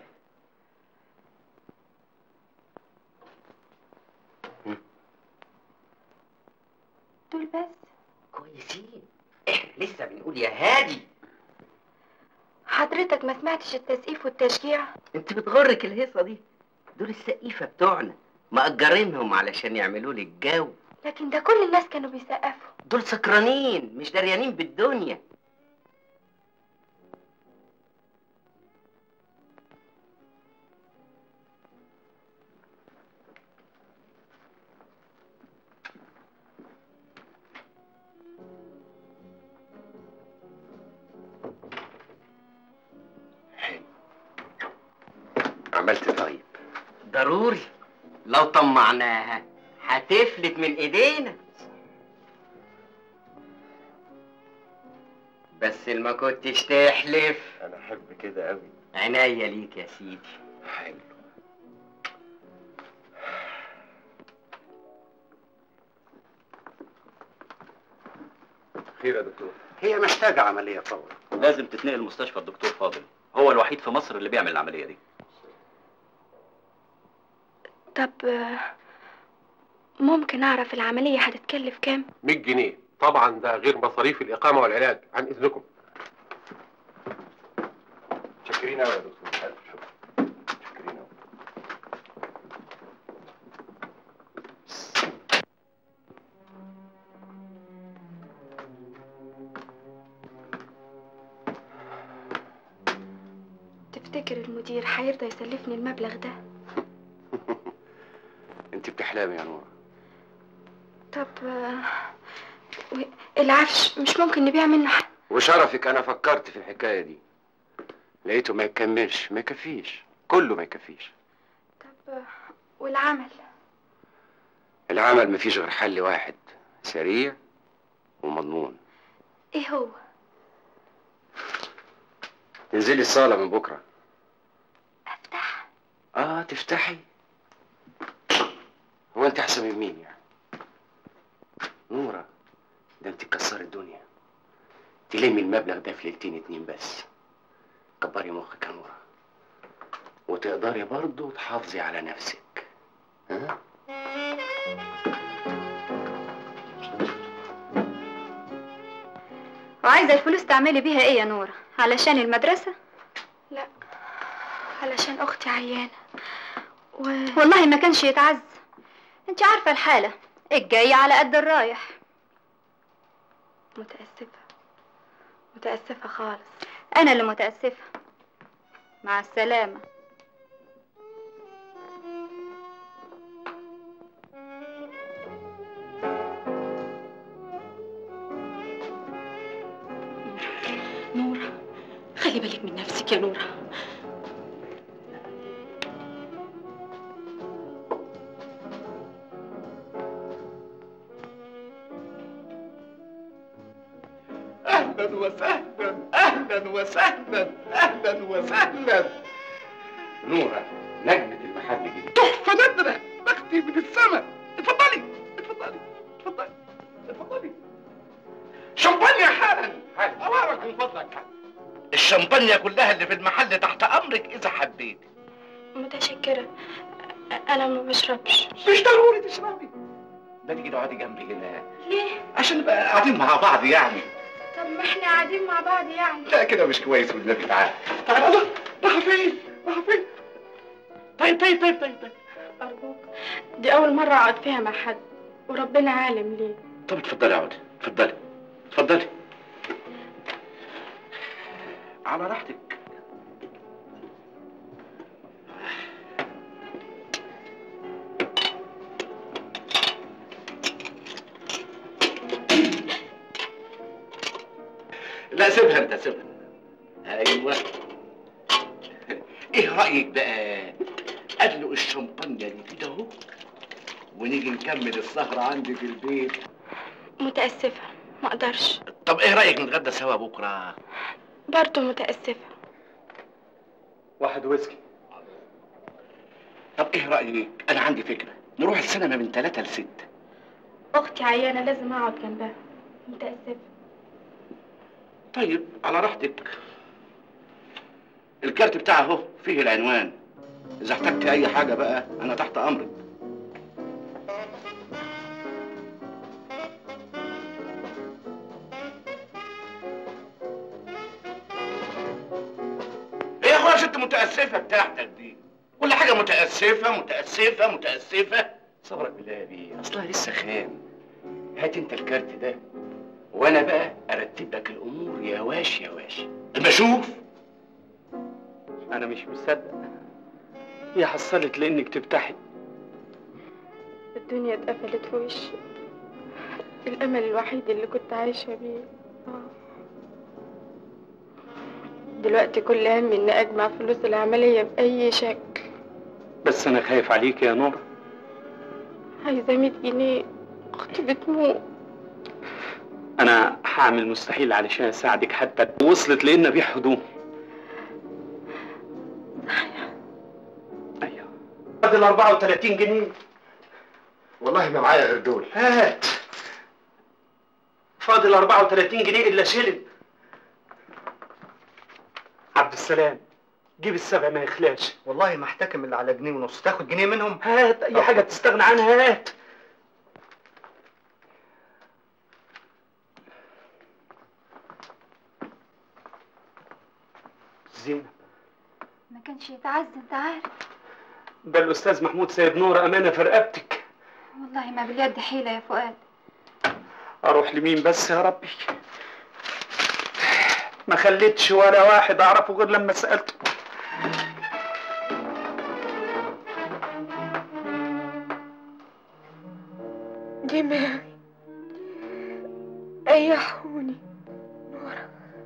دول بس كويسين احنا لسه بنقول يا هادي حضرتك ما سمعتش التسقيف والتشجيع انت بتغرك الهيصة دي دول السقيفة بتوعنا مأجرينهم علشان يعملوا لي الجو لكن ده كل الناس كانوا بيسقفوا دول سكرانين مش دريانين بالدنيا عملت طيب ضروري لو طمعناها هتفلت من ايدينا بس ما كنتش تحلف انا احب كده قوي عناية ليك يا سيدي حلو خير يا دكتور هي محتاجة عملية فورا لازم تتنقل مستشفى الدكتور فاضل هو الوحيد في مصر اللي بيعمل العمليه دي طب آه، ممكن أعرف العملية هتتكلف كام 100 جنيه طبعا ده غير مصاريف الإقامة والعلاج عن إذنكم شاكرين قوي يا دكتور الف شكر شاكرين قوي تفتكر المدير هيرضى يسلفني المبلغ ده انت بتحلمي يا نور طب آه، و- العفش مش ممكن نبيع منه حاجة وشرفك انا فكرت في الحكايه دي لقيته ما يكملش ما يكفيش كله ما يكفيش طب آه، والعمل العمل مفيش غير حل واحد سريع ومضمون ايه هو تنزلي الصاله من بكره افتح اه تفتحي هو انت احسن من مين يعني نوره ده انت تكسري الدنيا تلمي المبلغ ده في ليلتين اتنين بس كبري مخك يا نوره وتقدري برضه تحافظي على نفسك ها وعايزة الفلوس تعملي بيها ايه يا نورة علشان المدرسة لا علشان اختي عيانة و... والله ما كانش يتعز انت عارفة الحالة الجاي على قد الرايح متأسفة متأسفة خالص انا اللي متأسفة مع السلامة نورة خلي بالك من نفسك يا نورة اهلا وسهلا اهلا وسهلا اهلا وسهلا نورة نجمة المحل دي تحفه نادره بختي من السماء اتفضلي اتفضلي اتفضلي اتفضلي شمبانيا حالا اوامرك من فضلك الشمبانيا كلها اللي في المحل تحت امرك اذا حبيت متشكرة أنا ما بشربش مش ضروري تشربي ده تيجي تقعدي جنبي هنا ليه؟ عشان نبقى قاعدين مع بعض يعني طب ما احنا قاعدين مع بعض يعني لا كده مش كويس والنبي تعالى تعالى الله راح فين راح فين طيب طيب طيب طيب طيب أرجوك دي أول مرة أقعد فيها مع حد وربنا عالم ليه طب اتفضلي اقعدي اتفضلي اتفضلي على راحتك لا سيبها انت سيبها ايوه ايه رايك بقى ادلق الشمبانيا دي كده اهو ونيجي نكمل السهره عندي في البيت متأسفة ما أقدرش طب ايه رايك نتغدى سوا بكره برضه متأسفة واحد ويسكي طب ايه رايك انا عندي فكره نروح السينما من ثلاثة لستة أختي عيانة لازم أقعد جنبها متأسفة طيب على راحتك الكارت بتاعه اهو فيه العنوان اذا احتجت اي حاجه بقى انا تحت امرك ايه يا اخويا ست متاسفه بتاعتك دي كل حاجه متاسفه متاسفه متاسفه صبرك بالله يا بيه اصلها لسه خام هات انت الكارت ده وانا بقى ارتب لك الامور يا واش يا واش اما اشوف انا مش مصدق هي حصلت لانك تفتحي الدنيا اتقفلت في وشي الأمل الوحيد اللي كنت عايشة بيه آه. دلوقتي كل همي إني أجمع فلوس العملية بأي شكل بس انا خايف عليك يا نور عايزة 100 جنيه أختي بتموت انا هعمل مستحيل علشان اساعدك حتى وصلت لان بيع هدوم فاضل 34 جنيه والله ما معايا غير دول هات فاضل 34 جنيه الا شلن عبد السلام جيب السبع ما يخلاش والله ما احتكم الا على جنيه ونص تاخد جنيه منهم هات اي حاجه تستغنى عنها هات زينب ما كانش يتعز انت عارف ده الاستاذ محمود سيد نور امانه في رقبتك والله ما باليد حيلة يا فؤاد اروح لمين بس يا ربي ما خليتش ولا واحد اعرفه غير لما سالته دماغي ريحوني نورة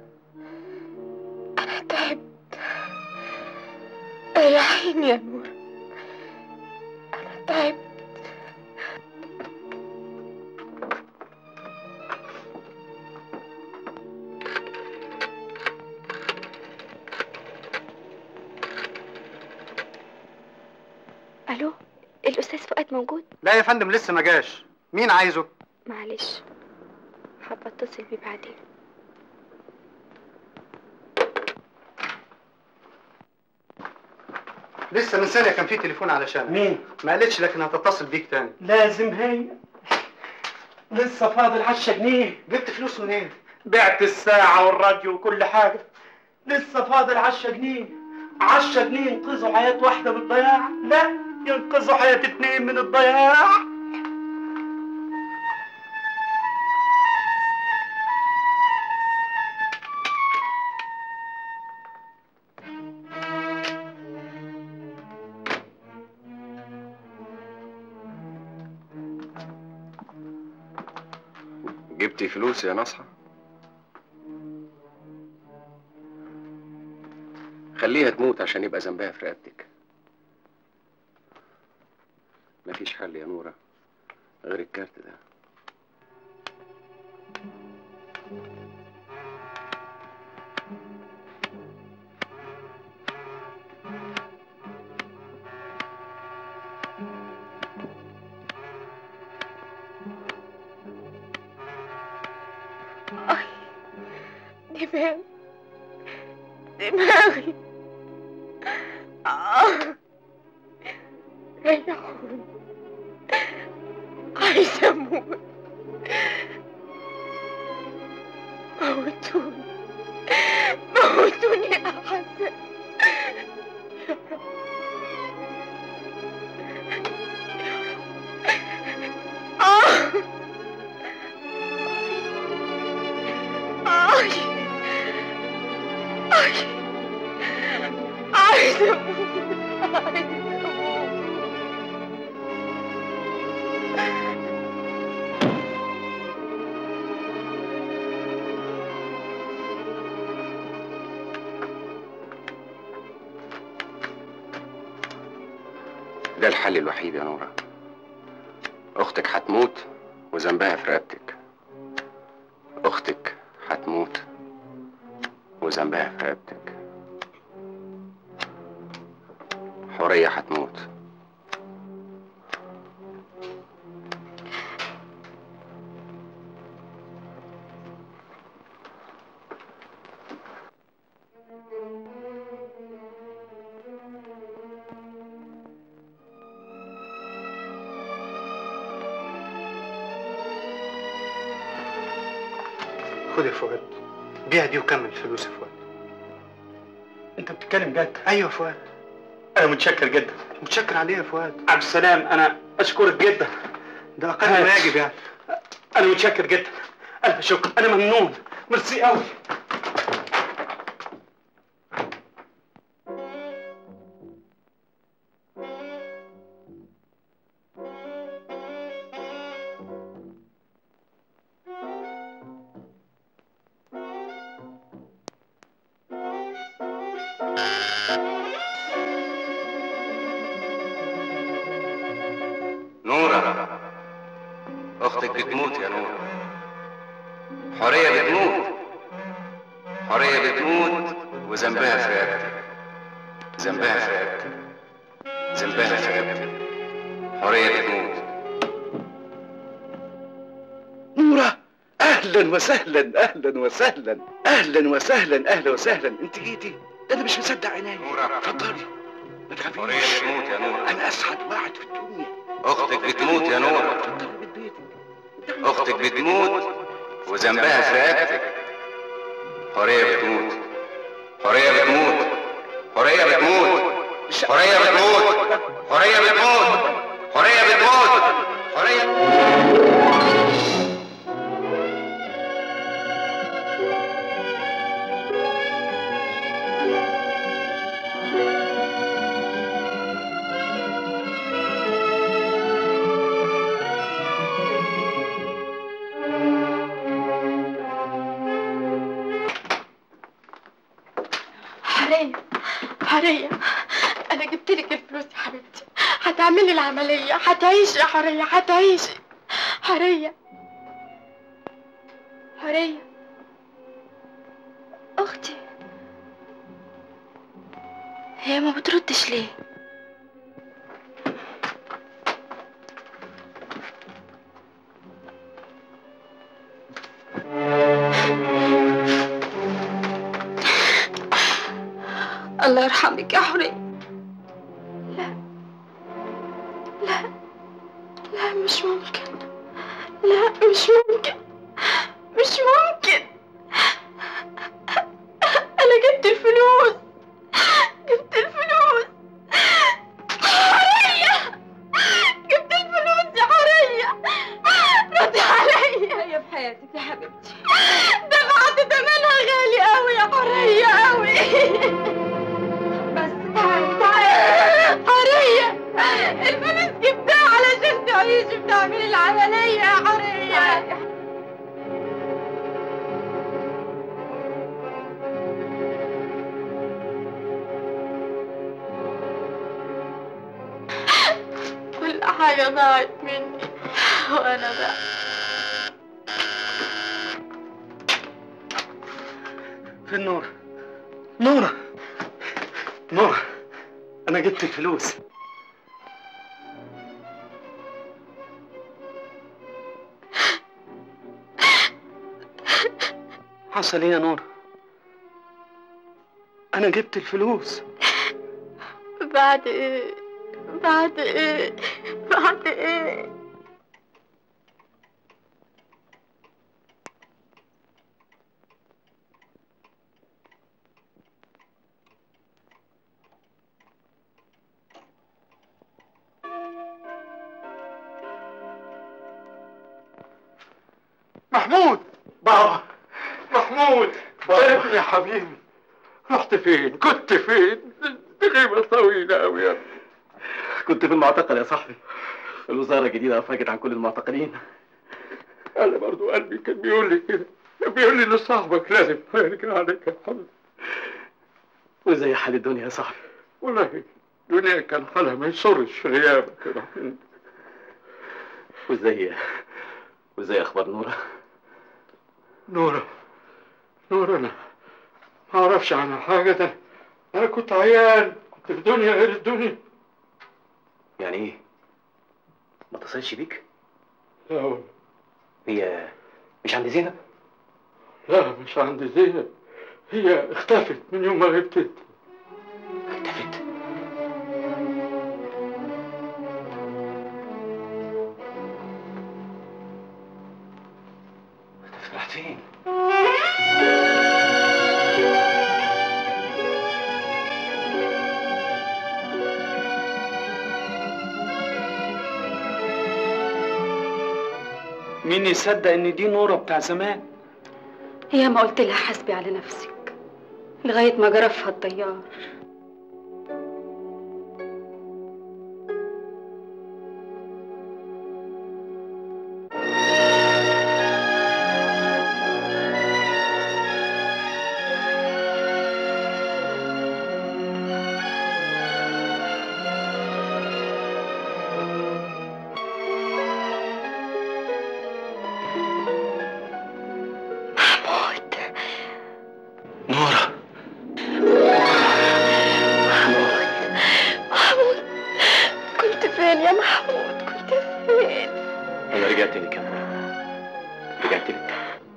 أنا تعبت ريحيني يا نورة أنا تعبت ألو الأستاذ فؤاد موجود؟ لا يا فندم لسه ما جاش مين عايزه معلش حابة اتصل بيه بعدين لسه من ثانيه كان في تليفون علشان مين ما قالتش لكن هتتصل بيك تاني لازم هي لسه فاضل 10 جنيه جبت فلوس منين بعت الساعة والراديو وكل حاجة لسه فاضل 10 جنيه 10 جنيه ينقذوا حياة واحدة من الضياع لا ينقذوا حياة اتنين من الضياع جبتي فلوس يا نصحى خليها تموت عشان يبقى ذنبها في رقبتك مفيش حل يا نورة غير الكارت ده دماغي دماغي آه. ريحوني عايزة أموت موتوني موتوني يا حسن يا رب آه آه آه عايزة أموت عايزة أموت ده الحل الوحيد يا نورة أختك هتموت وذنبها في رقبتك أختك هتموت وذنبها في رقبتك حورية هتموت خد يا فؤاد بيع دي وكمل الفلوس يا فؤاد انت بتتكلم جد ايوه يا فؤاد انا متشكر جدا متشكر عليه يا فؤاد عبد السلام انا اشكرك جدا ده اقل ما يجب يعني انا متشكر جدا الف شكر انا ممنون ميرسي قوي نورة أختك بتموت يا نورة حورية بتموت حورية بتموت وذنبها في رقبتك ذنبها في رقبتك ذنبها في رقبتك حورية بتموت نورة اهلا وسهلا اهلا وسهلا اهلا وسهلا اهلا وسهلا انت جيتي ده انا مش مصدق عيني نورة اتفضلي ما تخافيش حورية بتموت يا نورة انا اسعد واحد في الدنيا أختك بتموت يا نورة أختك بتموت وذنبها في رقبتك حورية بتموت حورية بتموت حورية بتموت حورية بتموت حورية بتموت حورية بتموت حورية حرية حرية أنا جبت لك الفلوس يا حبيبتي هتعملي العملية هتعيشي يا حرية هتعيشي حرية حرية أختي هي ما بتردش ليه الله يرحمك يا حرية لا لا لا مش ممكن لا مش ممكن مش ممكن أنا جبت الفلوس جبت الفلوس حرية جبت الفلوس يا حرية ردي عليا هي في حياتك يا حبيبتي دفعت تمنها غالي قوي يا حرية قوي بس تعالي تعالي حرية الفلوس جبتها علشان تعيشي بتعملي العملية يا حرية حاجة ضاعت مني وأنا بقى فين نورة؟ نورة نورة أنا جبت الفلوس حصل ايه يا نورة؟ أنا جبت الفلوس بعد إيه بعد إيه بعد إيه محمود بابا محمود ابني يا حبيبي رحت فين كنت فين دي غيبة طويلة أوي يا ابني كنت في المعتقل يا صاحبي الوزارة الجديدة أفرجت عن كل المعتقلين أنا برضو قلبي كان بيقول لي كده كان بيقول لي إن صاحبك لازم يرجع عليك يا حبيبي وزي حال الدنيا يا صاحبي والله الدنيا كان حالها ما يسرش غيابك يا محمود وازاي وازاي أخبار نورة نورة نورة أنا ما أعرفش عنها حاجة ده أنا كنت عيان كنت في دنيا غير الدنيا يعني إيه ما اتصلش بيك لا والله هي مش عند زينب لا مش عند زينب هي اختفت من يوم ما غبت راحت فين مين يصدق إن دي نورة بتاع زمان؟ هي ما قلت لها حسبي على نفسك لغاية ما جرفها الطيار محمود نورة محمود كنت فين يا محمود كنت فين أنا رجعت لك يا نورة رجعت لك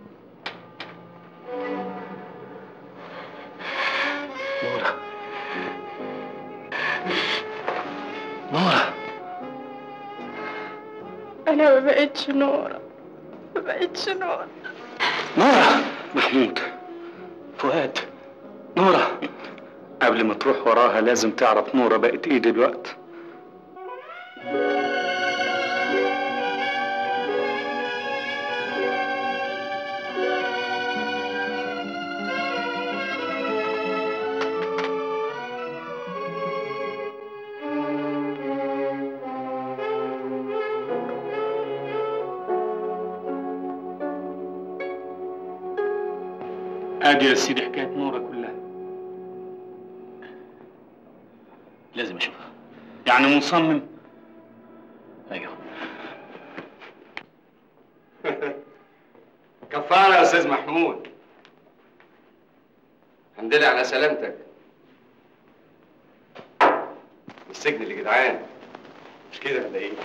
نورة نورة أنا ما بقتش نورة ما بقتش نورة نورة محمود فؤاد نورة قبل ما تروح وراها لازم تعرف نورة بقت ايه دلوقتي ادي يا سيدي حكاية نورة كلها لازم أشوفها يعني مصمم أيوه كفارة يا أستاذ محمود الحمد لله على سلامتك السجن اللي جدعان مش كده ولا ايه؟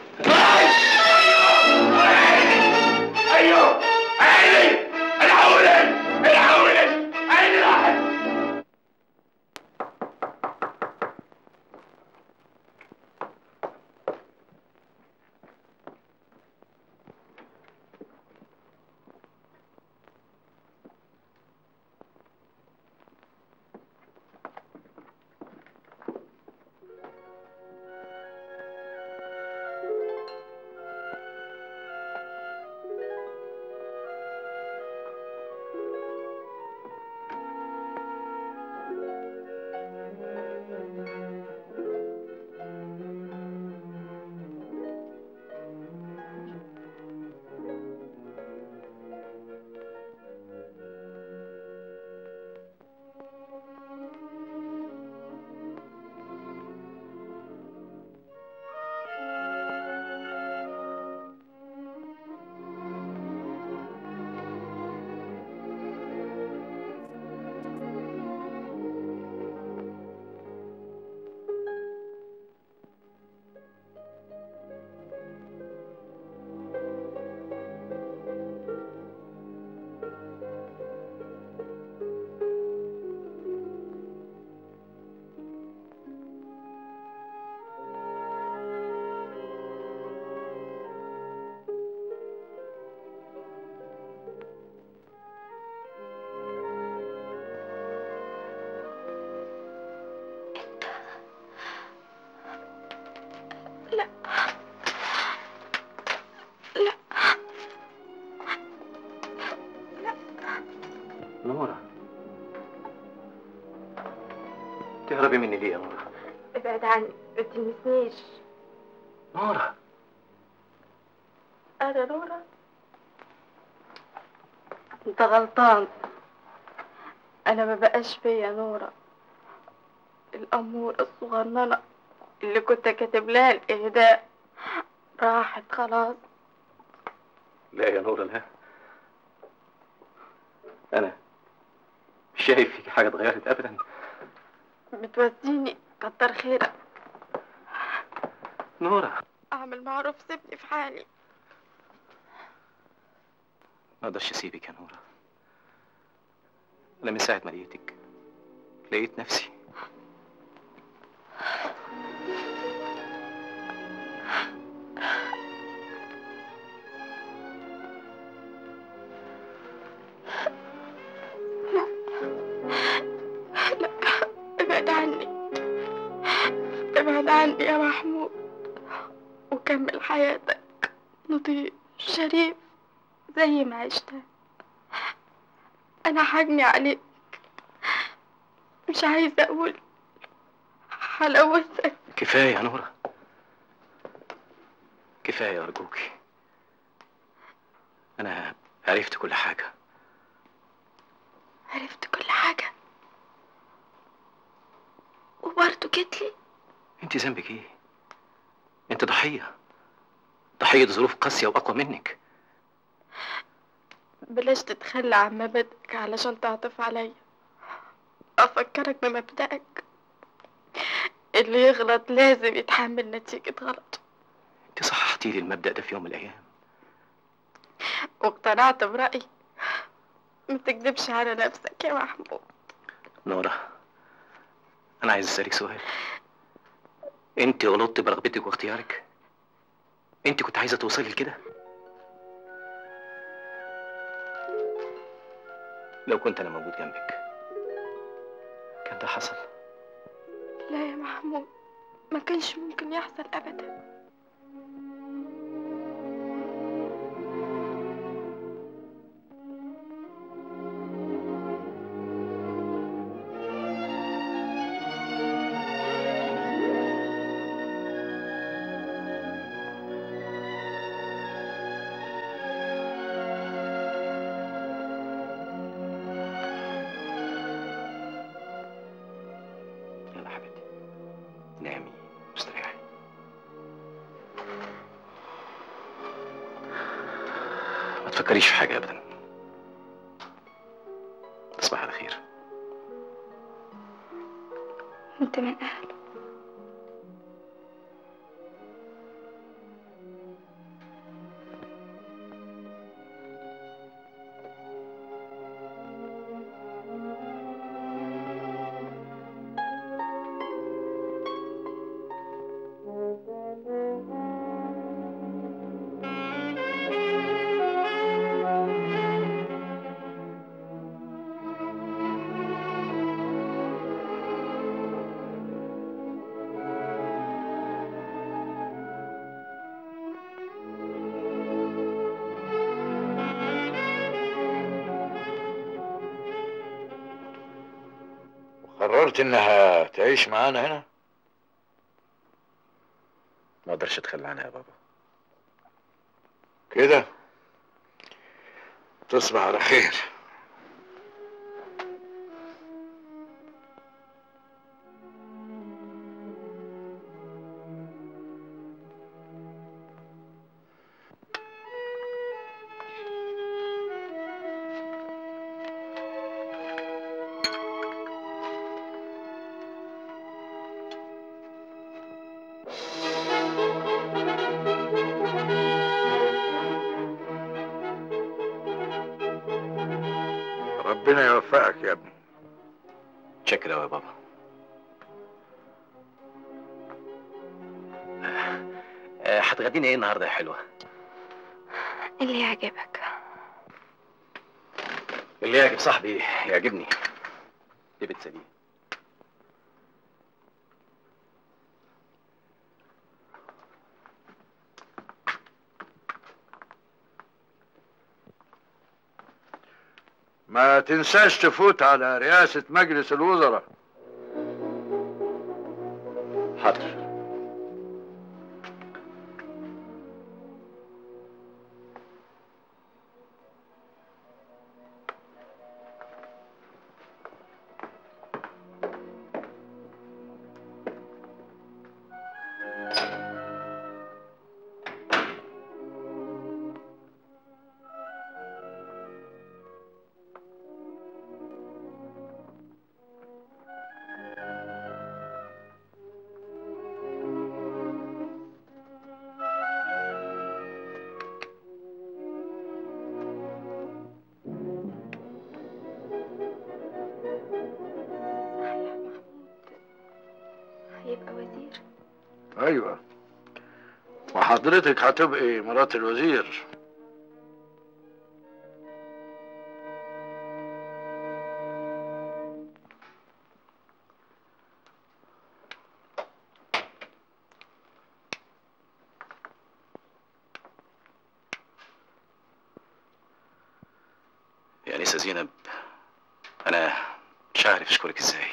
ايوه عيني الحولن الحولن عيني راحت نورة تهربي مني ليه يا نورة ابعد عني ما تلمسنيش نورة انا نورة انت غلطان انا ما بقاش فيا نورة الامورة الصغننة اللي كنت كاتب لها الاهداء راحت خلاص لا يا نورة لا أنا مش شايف فيك حاجة اتغيرت أبدا بتوديني كتر خيرك نورة اعمل معروف سيبني في حالي ما اقدرش اسيبك يا نورة انا من ساعة ما لقيتك لقيت نفسي ابعد عني ابعد عني يا محمود وكمل حياتك نضيف شريف زي ما عشتها انا حجني عليك مش عايزه اقول حلاوتك كفاية يا نورة كفاية أرجوكي أنا عرفت كل حاجة عرفت كل حاجه وبرضه جيت لي أنت ذنبك إيه؟ أنت ضحية ضحية ظروف قاسية وأقوى منك بلاش تتخلى عن مبادئك علشان تعطف عليا أفكرك بمبدأك اللي يغلط لازم يتحمل نتيجة غلطه أنت صححتي لي المبدأ ده في يوم من الأيام واقتنعت برأيي ما تكذبش على نفسك يا محمود نورة أنا عايز أسألك سؤال أنت غلطت برغبتك واختيارك أنت كنت عايزة توصلي لكده لو كنت أنا موجود جنبك كان ده حصل لا يا محمود ما كانش ممكن يحصل أبدا يلا حبيبتي نامي استريحي ما تفكريش في حاجة أبدا تصبح على خير انت من أهل قررت انها تعيش معانا هنا ما أقدرش أتخلى عنها يا بابا كده تصبح على خير ربنا يوفقك يا ابني شكرا يا بابا آه، هتغديني ايه النهارده يا حلوه اللي يعجبك اللي يعجب صاحبي يعجبني دي بتساليه ما تنساش تفوت على رئاسة مجلس الوزراء حاضر هيبقى وزير ايوه وحضرتك هتبقي مرات الوزير يا نسا زينب انا مش عارف اشكرك ازاي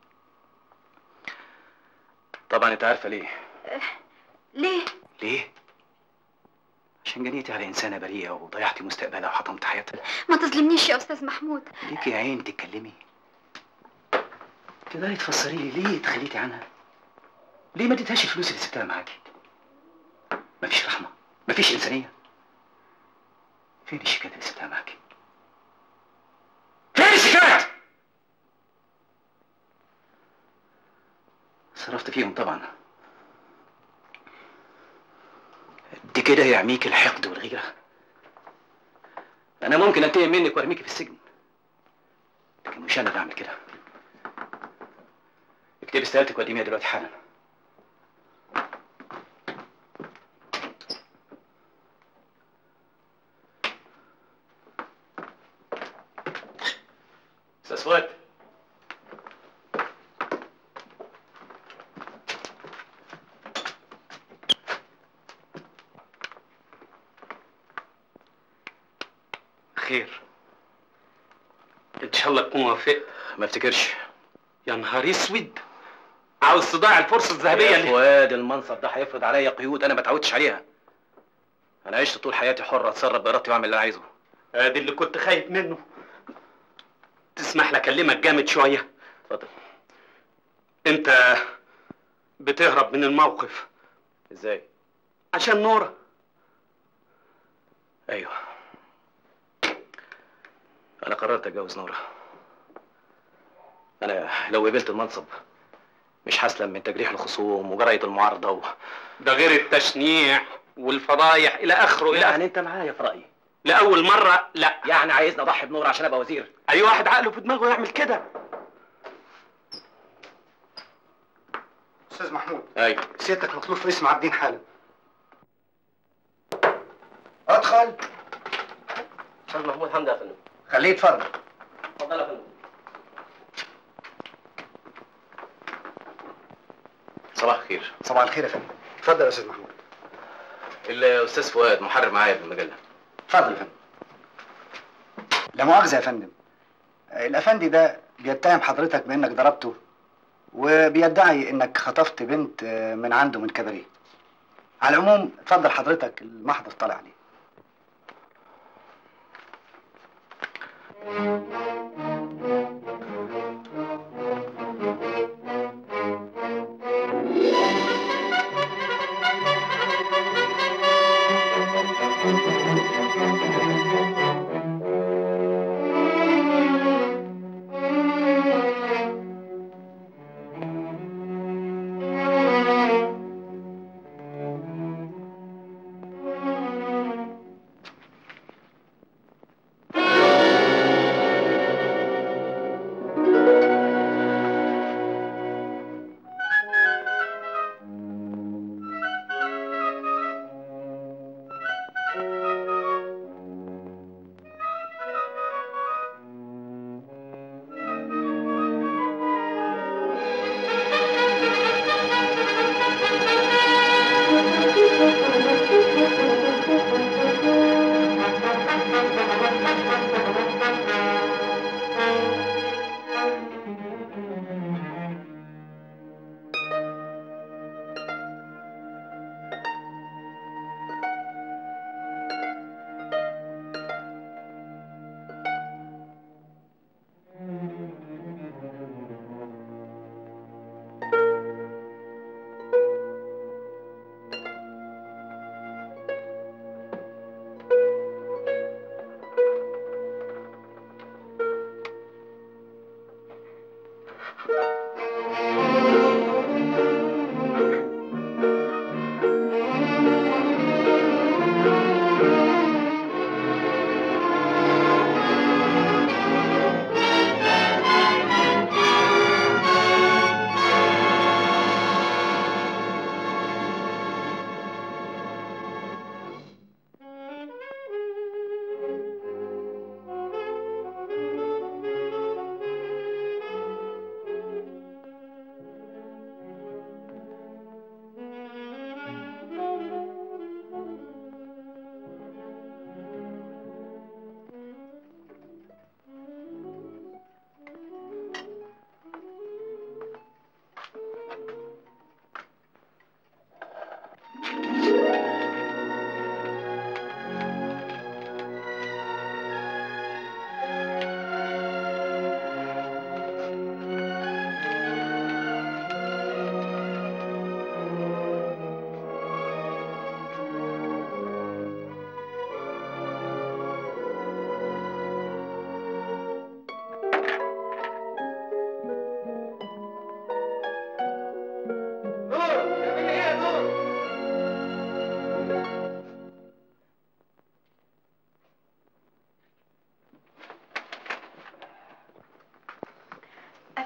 طبعا انت عارفه ليه ليه ليه عشان جنيتي على انسانه بريئه وضيعتي مستقبلها وحطمت حياتها ما تظلمنيش يا استاذ محمود ليكي يا عين تتكلمي تقدري تفسري لي ليه تخليتي عنها ليه ما اديتهاش الفلوس اللي سبتها معاكي مفيش رحمه مفيش انسانيه فين الشيكات اللي سبتها معاكي فين الشيكات صرفت فيهم طبعا قد كده يعميك الحقد والغيره انا ممكن انتقم منك وارميكي في السجن لكن مش انا اللي اعمل كده اكتبي استقالتك وقدميها دلوقتي حالا استاذ فؤاد خير ان شاء الله تكون وافقت ما افتكرش يا نهار اسود عاوز تضيع الفرصه الذهبيه يا اللي فؤاد المنصب ده هيفرض عليا قيود انا ما اتعودتش عليها انا عشت طول حياتي حر اتصرف بارادتي واعمل اللي انا عايزه ادي اللي كنت خايف منه تسمح لي اكلمك جامد شويه اتفضل انت بتهرب من الموقف ازاي عشان نورة ايوه انا قررت اتجوز نورة انا لو قبلت المنصب مش هسلم من تجريح الخصوم وجرأة المعارضة و... ده غير التشنيع والفضايح الى اخره الى يعني انت معايا في رأيي لاول مره لا يعني عايزني اضحي بنور عشان ابقى وزير اي واحد عقله في دماغه يعمل كده استاذ محمود ايوه سيادتك مطلوب في اسم عابدين حالا ادخل استاذ محمود حمدي يا فندم خليه يتفضل اتفضل يا فندم صباح الخير صباح الخير يا فندم اتفضل يا استاذ محمود الاستاذ فؤاد محرر معايا في المجله اتفضل يا فندم لا مؤاخذه يا فندم الافندي ده بيتهم حضرتك بانك ضربته وبيدعي انك خطفت بنت من عنده من كباريه على العموم اتفضل حضرتك المحضر طالع عليه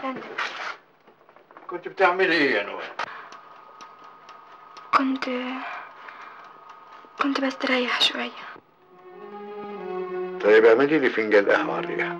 فندم كنت بتعملي ايه يا نور كنت كنت بستريح شوية طيب اعملي لي فنجان قهوه على الريحه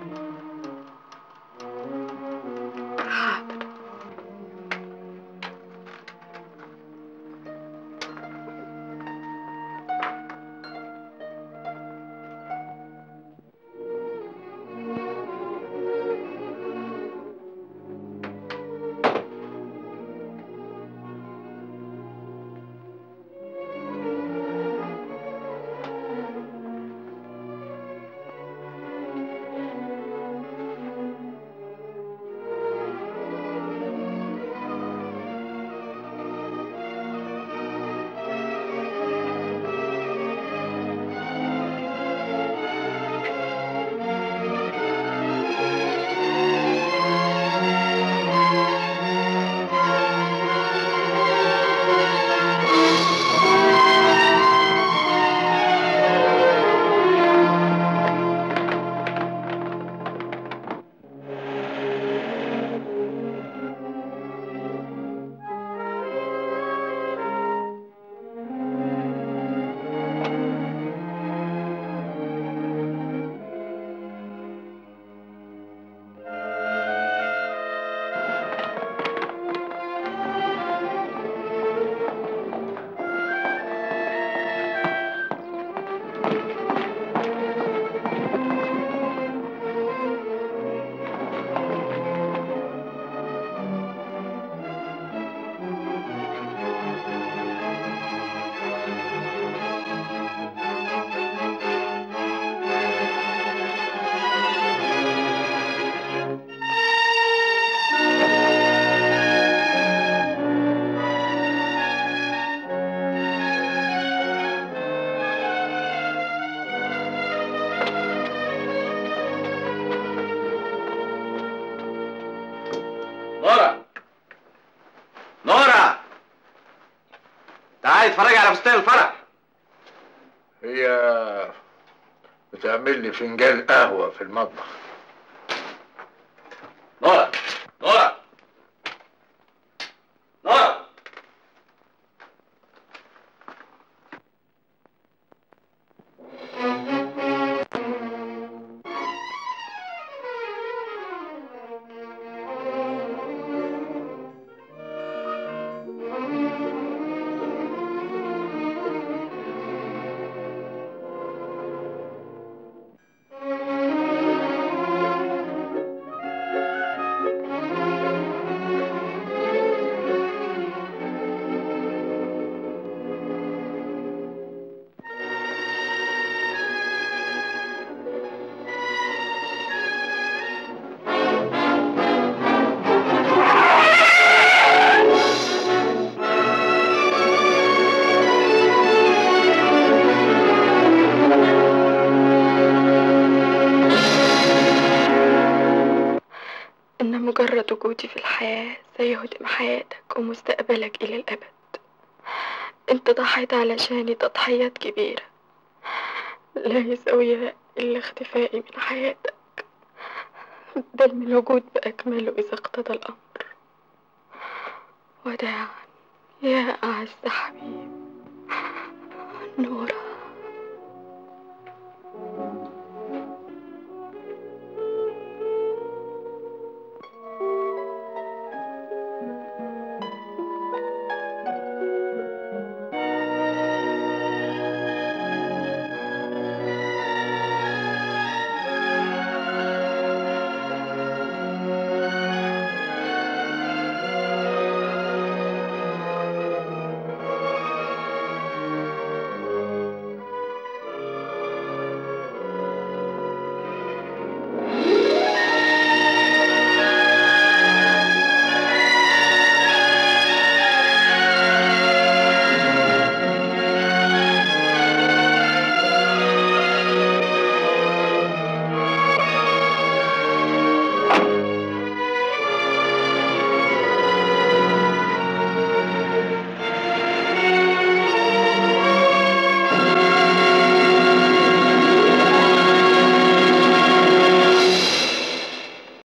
نورة نورة تعالي اتفرجي على فستان الفرح هي بتعمل لي فنجان قهوه في المطبخ نورة نورة نورة إن مجرد وجودي في الحياة سيهدم حياتك ومستقبلك إلى الأبد أنت ضحيت علشاني تضحيات كبيرة لا يساويها إلا اختفائي من حياتك بل من الوجود بأكمله إذا اقتضى الأمر وداعا يا أعز حبيب نورا